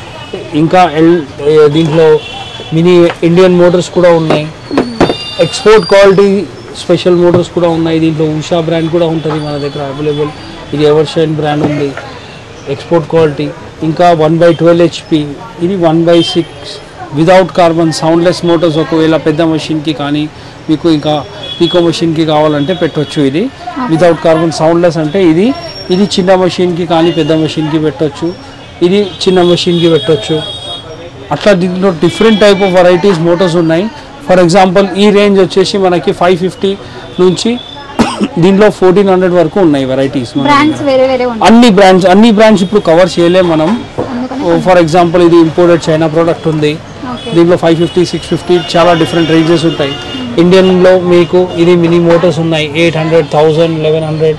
ఇంకా ఎల్ ఏ, దీంట్లో మినీ ఇండియన్ మోటార్స్ కూడా ఉన్నాయి ఎక్స్పోర్ట్ క్వాలిటీ స్పెషల్ మోటార్స్ కూడా ఉన్నాయి దీంట్లో ఉషా బ్రాండ్ కూడా ఉంటుంది మన దగ్గర అవైలబుల్ ఇది ఎవర్షైన్ బ్రాండ్ ఉంది ఎక్స్పోర్ట్ క్వాలిటీ ఇంకా వన్ బై ట్వెల్వ్ హెచ్పి ఇది one by six without carbon soundless motors ఒకవేళ పెద్ద మెషిన్కి కానీ మీకు ఇంకా పీకో మెషిన్కి కావాలంటే పెట్టొచ్చు ఇది వితౌట్ కార్బన్ సౌండ్లెస్ అంటే ఇది ఇది చిన్న మెషిన్కి కానీ పెద్ద మెషిన్కి పెట్టొచ్చు ఇది చిన్న మెషిన్కి పెట్టొచ్చు అట్లా దీంట్లో different type of varieties motors ఉన్నాయి ఫర్ ఎగ్జాంపుల్ ఈ రేంజ్ వచ్చేసి మనకి ఫైవ్ ఫిఫ్టీ నుంచి దీంట్లో ఫోర్టీన్ హండ్రెడ్ వరకు ఉన్నాయి వెరైటీస్ బ్రాండ్స్ వేరే వేరే ఉంటాయి అన్ని బ్రాండ్స్ అన్ని బ్రాండ్స్ ఇప్పుడు కవర్ చేయలేం మనం అందుకని ఫర్ ఎగ్జాంపుల్ ఇది ఇంపోర్టెడ్ చైనా ప్రోడక్ట్ ఉంది ఓకే దీంట్లో ఫైవ్ ఫిఫ్టీ సిక్స్ ఫిఫ్టీ చాలా డిఫరెంట్ రేంజెస్ ఉంటాయి ఇండియన్లో మీకు ఇది మినీ మోటార్స్ ఉన్నాయి eight hundred thousand eleven hundred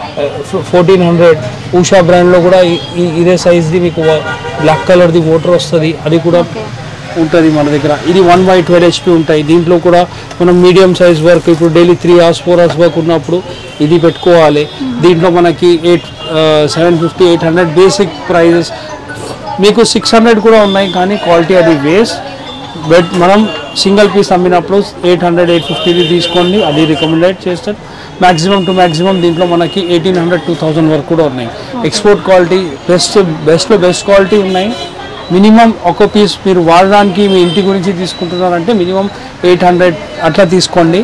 fourteen hundred Usha బ్రాండ్లో కూడా ఈ- ఈ- ఇదే సైజ్ది మీకు బ్లాక్ కలర్ది మోటార్ వస్తుంది అది కూడా ఉంటుంది మన దగ్గర ఇది వన్ బై ట్వెల్వ్ హెచ్పి ఉంటాయి దీంట్లో కూడా మనం మీడియం సైజ్ వర్క్ ఇప్పుడు daily three hours four hours work ఉన్నప్పుడు ఇది పెట్టుకోవాలి దీంట్లో మనకి eight seven fifty eight hundred basic prices మీకు సిక్స్ హండ్రెడ్ కూడా ఉన్నాయి కానీ క్వాలిటీ అది వేస్ట్ బట్ మనం సింగిల్ పీస్ అమ్మినప్పుడు ఎయిట్ హండ్రెడ్ ఎయిట్ ఫిఫ్టీది తీసుకోండి అది రికమెండేట్ చేస్తారు మ్యాక్సిమం టు మ్యాక్సిమం దీంట్లో మనకి ఎయిటీన్ హండ్రెడ్ టూ థౌజండ్ వరకు కూడా ఉన్నాయి ఎక్స్పోర్ట్ క్వాలిటీ బెస్ట్ బెస్ట్లో బెస్ట్ క్వాలిటీ ఉన్నాయి మినిమం ఒక పీస్ మీరు వాడడానికి మీ ఇంటి గురించి తీసుకుంటున్నారంటే మినిమం ఎయిట్ హండ్రెడ్ అట్లా తీసుకోండి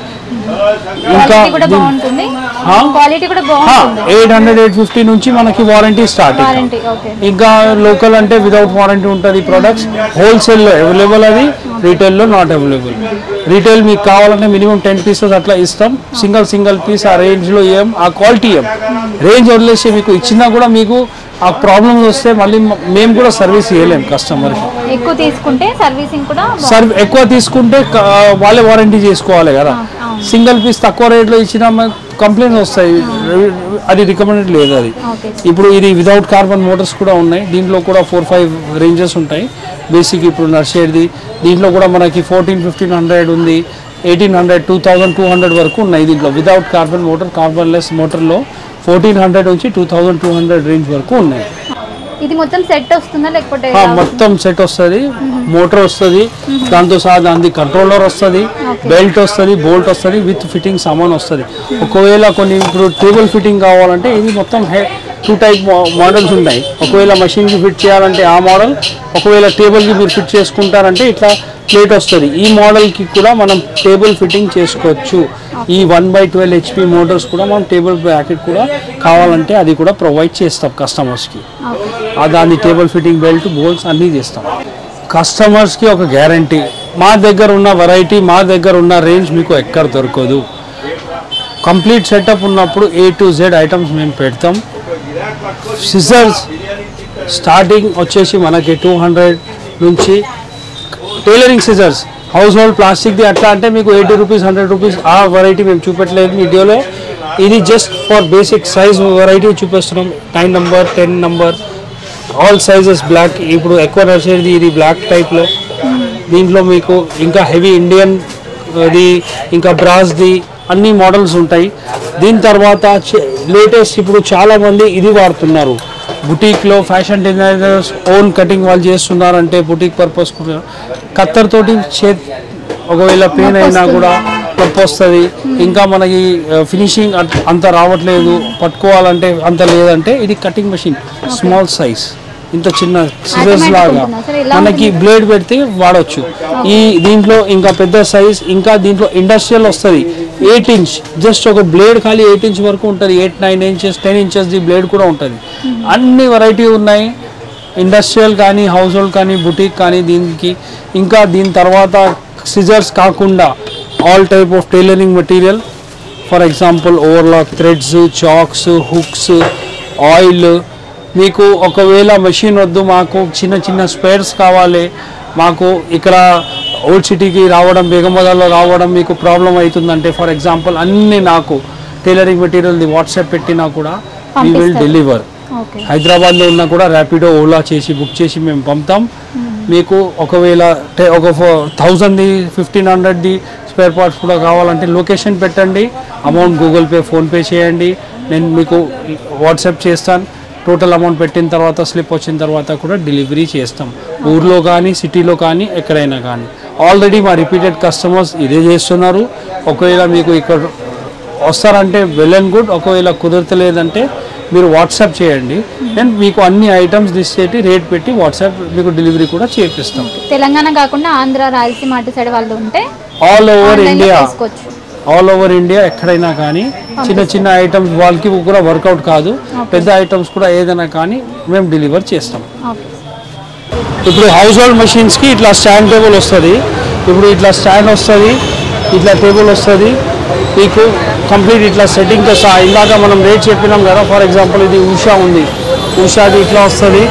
ఇంకా క్వాలిటీ కూడా బాగుంటుంది ఆ? క్వాలిటీ కూడా బాగుంటుంది ఎయిట్ హండ్రెడ్ ఎయిట్ ఫిఫ్టీ నుంచి మనకి వారంటీ స్టార్ట్ వారంటీ ఓకే ఇంకా లోకల్ అంటే వితౌట్ వారంటీ ఉంటుంది ప్రోడక్ట్స్ హోల్సేల్లో అవైలబుల్ అది రీటైల్లో నాట్ అవైలబుల్ రీటైల్ మీకు కావాలంటే మినిమం టెన్ పీసెస్ అట్లా ఇస్తాం సింగిల్ సింగిల్ పీస్ ఆ రేంజ్లో ఇవ్వం ఆ క్వాలిటీ ఇవ్వం రేంజ్ వదిలేసి మీకు ఇచ్చినా కూడా మీకు ఆ ప్రాబ్లమ్స్ వస్తే మళ్ళీ మ- మేము కూడా సర్వీస్ ఇవ్వలేం కస్టమర్కి ఎక్కువ తీసుకుంటే సర్వీసింగ్ కూడా బాగుంటుంది. సర్వ్ ఎక్కువ తీసుకుంటే క- వాళ్ళే వారంటీ చేసుకోవాలి కదా అవును. సింగిల్ పీస్ తక్కువ రేట్లో ఇచ్చినా కంప్లైంట్స్ వస్తాయి అది రికమెండెడ్ లేదు అది ఓకే ఇప్పుడు ఇది వితౌట్ కార్బన్ మోటార్స్ కూడా ఉన్నాయి దీంట్లో కూడా ఫోర్ ఫైవ్ రేంజెస్ ఉంటాయి బేసిక్ ఇప్పుడు నడిచేది దీంట్లో కూడా మనకి ఫోర్టీన్ ఫిఫ్టీన్ హండ్రెడ్ ఉంది eighteen hundred two thousand two hundred వరకు ఉన్నాయి దీంట్లో without carbon motor carbonless మోటార్లో ఫోర్టీన్ హండ్రెడ్ నుంచి two thousand two hundred range వరకు ఉన్నాయి ఇది మొత్తం సెట్ వస్తుందా లేకపోతే ఆ, ఎలా? మొత్తం సెట్ వస్తుంది మోటార్ వస్తుంది దాంతో సహా దాని కంట్రోలర్ వస్తుంది బెల్ట్ వస్తుంది బోల్ట్ వస్తుంది విత్ ఫిట్టింగ్ సామాన్ వస్తుంది ఒకవేళ కొన్ని ఇప్పుడు టేబుల్ ఫిట్టింగ్ కావాలంటే ఇది మొత్తం హె టూ టైప్ మోడల్స్ ఉంటాయి ఒకవేళ మషిన్కి ఫిట్ చేయాలంటే ఆ మోడల్ ఒకవేళ టేబుల్కి మీరు ఫిట్ చేసుకుంటారంటే ఇట్లా ప్లేట్ వస్తుంది ఈ మోడల్కి కూడా మనం టేబుల్ ఫిట్టింగ్ చేసుకోవచ్చు ఈ one by twelve HP motors కూడా మనం టేబుల్ బ్రాకెట్ కూడా కావాలంటే అది కూడా ప్రొవైడ్ చేస్తాం కస్టమర్స్కి ఆ దాని టేబుల్ ఫిట్టింగ్ బెల్ట్ బోల్స్ అన్నీ చేస్తాం కస్టమర్స్కి ఒక గ్యారంటీ మా దగ్గర ఉన్న వెరైటీ మా దగ్గర ఉన్న రేంజ్ మీకు ఎక్కడ దొరకదు కంప్లీట్ సెటప్ ఉన్నప్పుడు ఏ టు జెడ్ ఐటమ్స్ మేము పెడతాం సిజర్స్ స్టార్టింగ్ వచ్చేసి మనకి టూ హండ్రెడ్ నుంచి టైలరింగ్ సిజర్స్ హౌస్ హోల్డ్ ప్లాస్టిక్ది అట్లా అంటే మీకు ఎయిటీ రూపీస్ హండ్రెడ్ రూపీస్ ఆ వెరైటీ మేము చూపెట్టలేదు వీడియోలో ఇది just for basic size variety చూపిస్తున్నాం nine number ten number all sizes black ఇప్పుడు ఎక్కువ నడిచేది ఇది బ్లాక్ టైప్లో దీంట్లో మీకు ఇంకా హెవీ ఇండియన్ అది ఇంకా బ్రాస్ది అన్ని మోడల్స్ ఉంటాయి దీని తర్వాత లేటెస్ట్ ఇప్పుడు చాలా మంది ఇది వాడుతున్నారు బుటీక్లో ఫ్యాషన్ డిజైనర్స్ ఓన్ కటింగ్ వాళ్ళు చేస్తున్నారంటే బుటీక్ పర్పస్ కూడా కత్తర్ తోటి చే ఒకవేళ పెయిన్ అయినా కూడా నొప్పి వస్తుంది ఇంకా మనకి ఫినిషింగ్ అంత రావట్లేదు పట్టుకోవాలంటే అంత లేదంటే ఇది కటింగ్ మెషిన్ స్మాల్ సైజ్ ఇంత చిన్న సిజర్స్ Automatic లాగా ఉంటుందా sir? ఎలా మనకి బ్లేడ్ పెడితే వాడొచ్చు ఈ దీంట్లో ఇంకా పెద్ద సైజ్ ఇంకా దీంట్లో ఇండస్ట్రియల్ వస్తుంది ఎయిట్ ఇంచ్ జస్ట్ ఒక బ్లేడ్ ఖాళీ ఎయిట్ ఇంచ్ వరకు ఉంటుంది eight nine inches ten inches the blade కూడా ఉంటుంది అన్ని వెరైటీ ఉన్నాయి ఇండస్ట్రియల్ కానీ హౌస్ హోల్డ్ కానీ బుటీక్ కానీ దీనికి ఇంకా దీని తర్వాత సిజర్స్ కాకుండా all type of tailoring material for example overlock threads chalks hooks oil మీకు ఒకవేళ మెషిన్ వద్దు మాకు చిన్న చిన్న స్పేర్స్ కావాలి మాకు ఇక్కడ ఓల్డ్ సిటీకి రావడం బేగంబదాలో రావడం మీకు ప్రాబ్లం అవుతుందంటే ఫర్ ఎగ్జాంపుల్ అన్ని నాకు టైలరింగ్ మెటీరియల్ది వాట్సాప్ పెట్టినా కూడా వీ విల్ పంపిస్తారు. డెలివర్ ఓకే హైదరాబాద్లో ఉన్నా కూడా ర్యాపిడో ఓలా చేసి బుక్ చేసి మేము పంపుతాం మీకు ఒకవేళ టే- ఒక థౌజండ్ది ఫిఫ్టీన్ హండ్రెడ్ది స్పేర్ పార్ట్స్ కూడా కావాలంటే లొకేషన్ పెట్టండి అమౌంట్ గూగుల్ పే ఫోన్పే చేయండి నేను మీకు వాట్సాప్ చేస్తాను టోటల్ అమౌంట్ పెట్టిన తర్వాత స్లిప్ వచ్చిన తర్వాత కూడా డెలివరీ చేస్తాం ఊర్లో కానీ సిటీలో కానీ ఎక్కడైనా కానీ ఆల్రెడీ మా రిపీటెడ్ కస్టమర్స్ ఇదే చేస్తున్నారు ఒకవేళ మీకు ఇక్కడ వస్తారంటే వెల్ అండ్ గుడ్ ఒకవేళ కుదరతలేదంటే మీరు వాట్సాప్ చేయండి నేను మీకు అన్ని ఐటమ్స్ తీసేటి రేట్ పెట్టి వాట్సాప్ మీకు డెలివరీ కూడా చేపిస్తాం తెలంగాణ కాకుండా ఆంధ్ర రాయలసీమ అటు సైడ్ వాళ్ళు ఉంటే ఆల్ ఓవర్ ఆన్లైన్లో ఇండియా తీసుకోవచ్చు ఆల్ ఓవర్ ఇండియా ఎక్కడైనా కానీ చిన్న చిన్న ఐటమ్స్ వాళ్ళకి కూడా వర్కౌట్ కాదు పెద్ద ఐటమ్స్ కూడా ఏదైనా కానీ మేము డెలివర్ చేస్తాం ఓకే ఇప్పుడు హౌస్ హోల్డ్ మెషిన్స్కి ఇట్లా స్టాండ్ టేబుల్ వస్తుంది ఇప్పుడు ఇట్లా స్టాండ్ వస్తుంది ఇట్లా టేబుల్ వస్తుంది మీకు కంప్లీట్ ఇట్లా సెట్టింగ్తో సహా ఇందాక మనం రేట్ చెప్పినాం కదా ఫర్ ఎగ్జాంపుల్ ఇది ఉషా ఉంది ఉషాది ఇట్లా వస్తుంది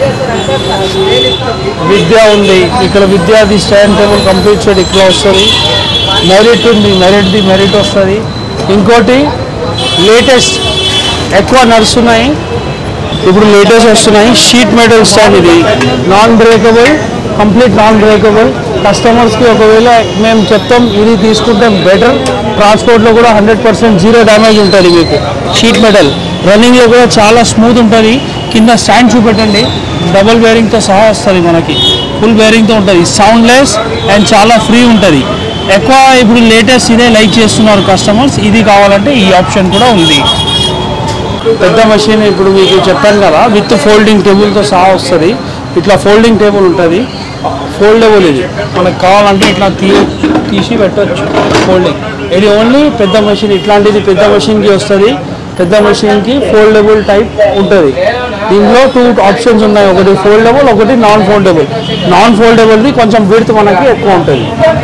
విద్య ఉంది ఇక్కడ విద్యాది స్టాండ్ టేబుల్ కంప్లీట్ సెట్ ఇట్లా వస్తుంది మెరిట్ ఉంది మెరిట్ది మెరిట్ వస్తుంది ఇంకోటి లేటెస్ట్ ఎక్కువ నడుస్తున్నాయి ఇప్పుడు లేటెస్ట్ వస్తున్నాయి షీట్ మెటల్ స్టాండ్ ఇది non breakable complete non breakable కస్టమర్స్కి ఒకవేళ మేము చెప్తాం ఇది తీసుకుంటే బెటర్ ట్రాన్స్పోర్ట్లో కూడా హండ్రెడ్ పర్సెంట్ జీరో డ్యామేజ్ ఉంటుంది మీకు షీట్ మెటల్ రన్నింగ్లో కూడా చాలా స్మూత్ ఉంటుంది కింద స్టాండ్ చూపెట్టండి డబుల్ బేరింగ్తో సహా వస్తుంది మనకి ఫుల్ బేరింగ్తో ఉంటుంది సౌండ్లెస్ అండ్ చాలా ఫ్రీ ఉంటుంది ఎక్కువ ఇప్పుడు లేటెస్ట్ ఇదే లైక్ చేస్తున్నారు కస్టమర్స్ ఇది కావాలంటే ఈ ఆప్షన్ కూడా ఉంది పెద్ద మెషిన్ ఇప్పుడు మీకు చెప్పాను కదా విత్ ఫోల్డింగ్ టేబుల్తో సహా వస్తుంది ఇట్లా ఫోల్డింగ్ టేబుల్ ఉంటుంది ఫోల్డబుల్ ఇది మనకు కావాలంటే ఇట్లా తీ తీసి పెట్టవచ్చు ఫోల్డింగ్ ఇది ఓన్లీ పెద్ద మెషిన్ ఇట్లాంటిది పెద్ద మెషిన్కి వస్తుంది పెద్ద మెషిన్కి ఫోల్డబుల్ టైప్ ఉంటుంది దీంట్లో టూ ఆప్షన్స్ ఉన్నాయి ఒకటి ఫోల్డబుల్ ఒకటి నాన్ ఫోల్డబుల్ నాన్ ఫోల్డబుల్ది కొంచెం విడ్త్ మనకి ఎక్కువ ఉంటుంది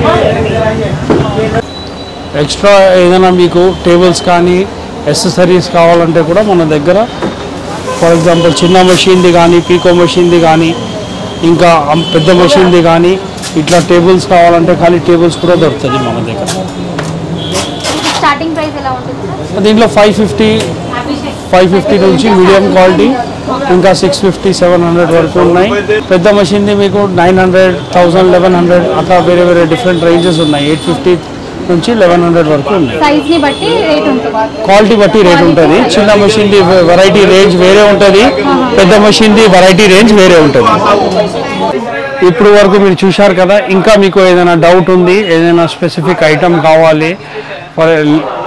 ఎక్స్ట్రా ఏదైనా మీకు టేబుల్స్ కానీ ఎక్సెసరీస్ కావాలంటే కూడా మన దగ్గర ఫర్ ఎగ్జాంపుల్ చిన్న మెషిన్ది కానీ పీకో మెషిన్ది కానీ ఇంకా అం- పెద్ద మెషిన్ది కానీ ఇట్లా టేబుల్స్ కావాలంటే ఖాళీ టేబుల్స్ కూడా దొరుకుతుంది మన దగ్గర స్టార్టింగ్ ప్రైస్ ఎలా ఉంటుంది సార్ దీంట్లో ఫైవ్ ఫిఫ్టీ ఫైవ్ ఫిఫ్టీ నుంచి మీడియం క్వాలిటీ ఇంకా సిక్స్ ఫిఫ్టీ సెవెన్ హండ్రెడ్ వరకు ఉన్నాయి పెద్ద మెషిన్ది మీకు nine hundred thousand eleven hundred అట్లా వేరే వేరే డిఫరెంట్ రేంజెస్ ఉన్నాయి ఎయిట్ ఫిఫ్టీ నుంచి లెవెన్ హండ్రెడ్ వరకు ఉన్నాయి సైజ్ ని బట్టి రేట్ ఉంటుంది క్వాలిటీ బట్టి రేట్ ఉంటుంది చిన్న మెషిన్ది వెరైటీ రేంజ్ వేరే ఉంటుంది పెద్ద మెషిన్ది వెరైటీ రేంజ్ వేరే ఉంటుంది ఇప్పుడు వరకు మీరు చూశారు కదా ఇంకా మీకు ఏదైనా డౌట్ ఉంది ఏదైనా స్పెసిఫిక్ ఐటమ్ కావాలి ఫర్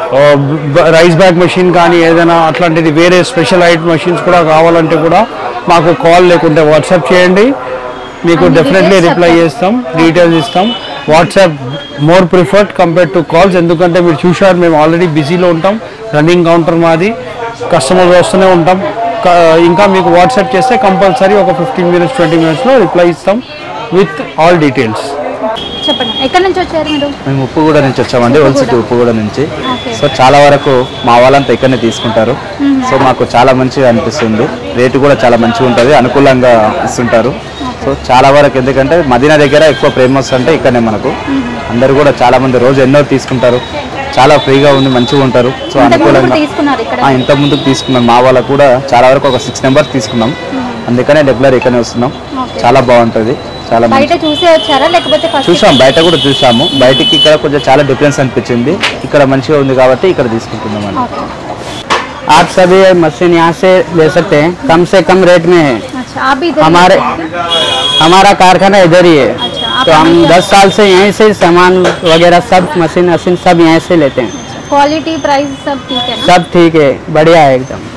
రైస్ బ్యాగ్ మెషిన్ కానీ ఏదైనా అట్లాంటిది వేరే స్పెషల్ ఐట్ మెషిన్స్ కూడా కావాలంటే కూడా మాకు కాల్ లేకుంటే వాట్సాప్ చేయండి మీకు అన్ని డెఫినెట్లీ details రిప్లై చెప్తాం. చేస్తాం డీటెయిల్స్ ఇస్తాం WhatsApp more preferred compare to calls ఎందుకంటే మీరు చూశారు మేము ఆల్రెడీ బిజీలో ఉంటాం రన్నింగ్ కౌంటర్ మాది కస్టమర్స్ వస్తూనే ఉంటాం క- ఇంకా మీకు వాట్సాప్ చేస్తే కంపల్సరీ ఒక ఫిఫ్టీన్ మినిట్స్ ట్వంటీ మినిట్స్లో రిప్లై ఇస్తాం విత్ ఆల్ డీటెయిల్స్ చెప్పండి ఎక్కడి నుంచి వచ్చారు మీరు మేము ఉప్పుగూడ నుంచి వచ్చామండి ఒలిసిటి ఉప్పుగూడ నుంచి ఓకే సో చాలా వరకు మా వాళ్ళంతా ఇక్కడనే తీసుకుంటారు సో మాకు చాలా మంచిగా అనిపిస్తుంది రేటు కూడా చాలా మంచిగా ఉంటుంది అనుకూలంగా ఇస్తుంటారు సో చాలా వరకు ఎందుకంటే మదీనా దగ్గర ఎక్కువ ఫేమస్ అంటే ఇక్కడనే మనకు అందరు కూడా చాలా మంది రోజు ఎన్నో తీసుకుంటారు చాలా ఫ్రీగా ఉంది మంచిగా ఉంటారు సో ఇంతకు ముందు అనుకూలంగా తీసుకున్నారు ఇక్కడ ఆ, ఇంత ముందుకు తీసుకున్నాం మా వాళ్ళకు కూడా చాలా వరకు ఒక సిక్స్ నెంబర్స్ తీసుకున్నాం అందుకనే రెగ్యులర్ ఇక్కడనే వస్తున్నాం ఓకే. చాలా బాగుంటుంది చాలా మంచి బయట చూసే వచ్చారా లేకపోతే ఫస్ట్ చూసాం బయట కూడా చూసాము బయటికి ఇక్కడ కొంచెం చాలా డిఫరెన్స్ అనిపించింది ఇక్కడ మంచిగా ఉంది కాబట్టి ఇక్కడ తీసుకుంటున్నాం అండి ఓకే आप सभी मशीन यहाँ से ले सकते हैं कम से कम रेट में है अच्छा आप भी इधर हमारे हमारा कारखाना इधर ही है अच्छा आप तो हम हमें- दस साल से यहीं से सामान वगैरह सब मशीन वशीन सब यहीं से लेते हैं क्वालिटी प्राइस सब ठीक है ना सब ठीक है बढ़िया है एकदम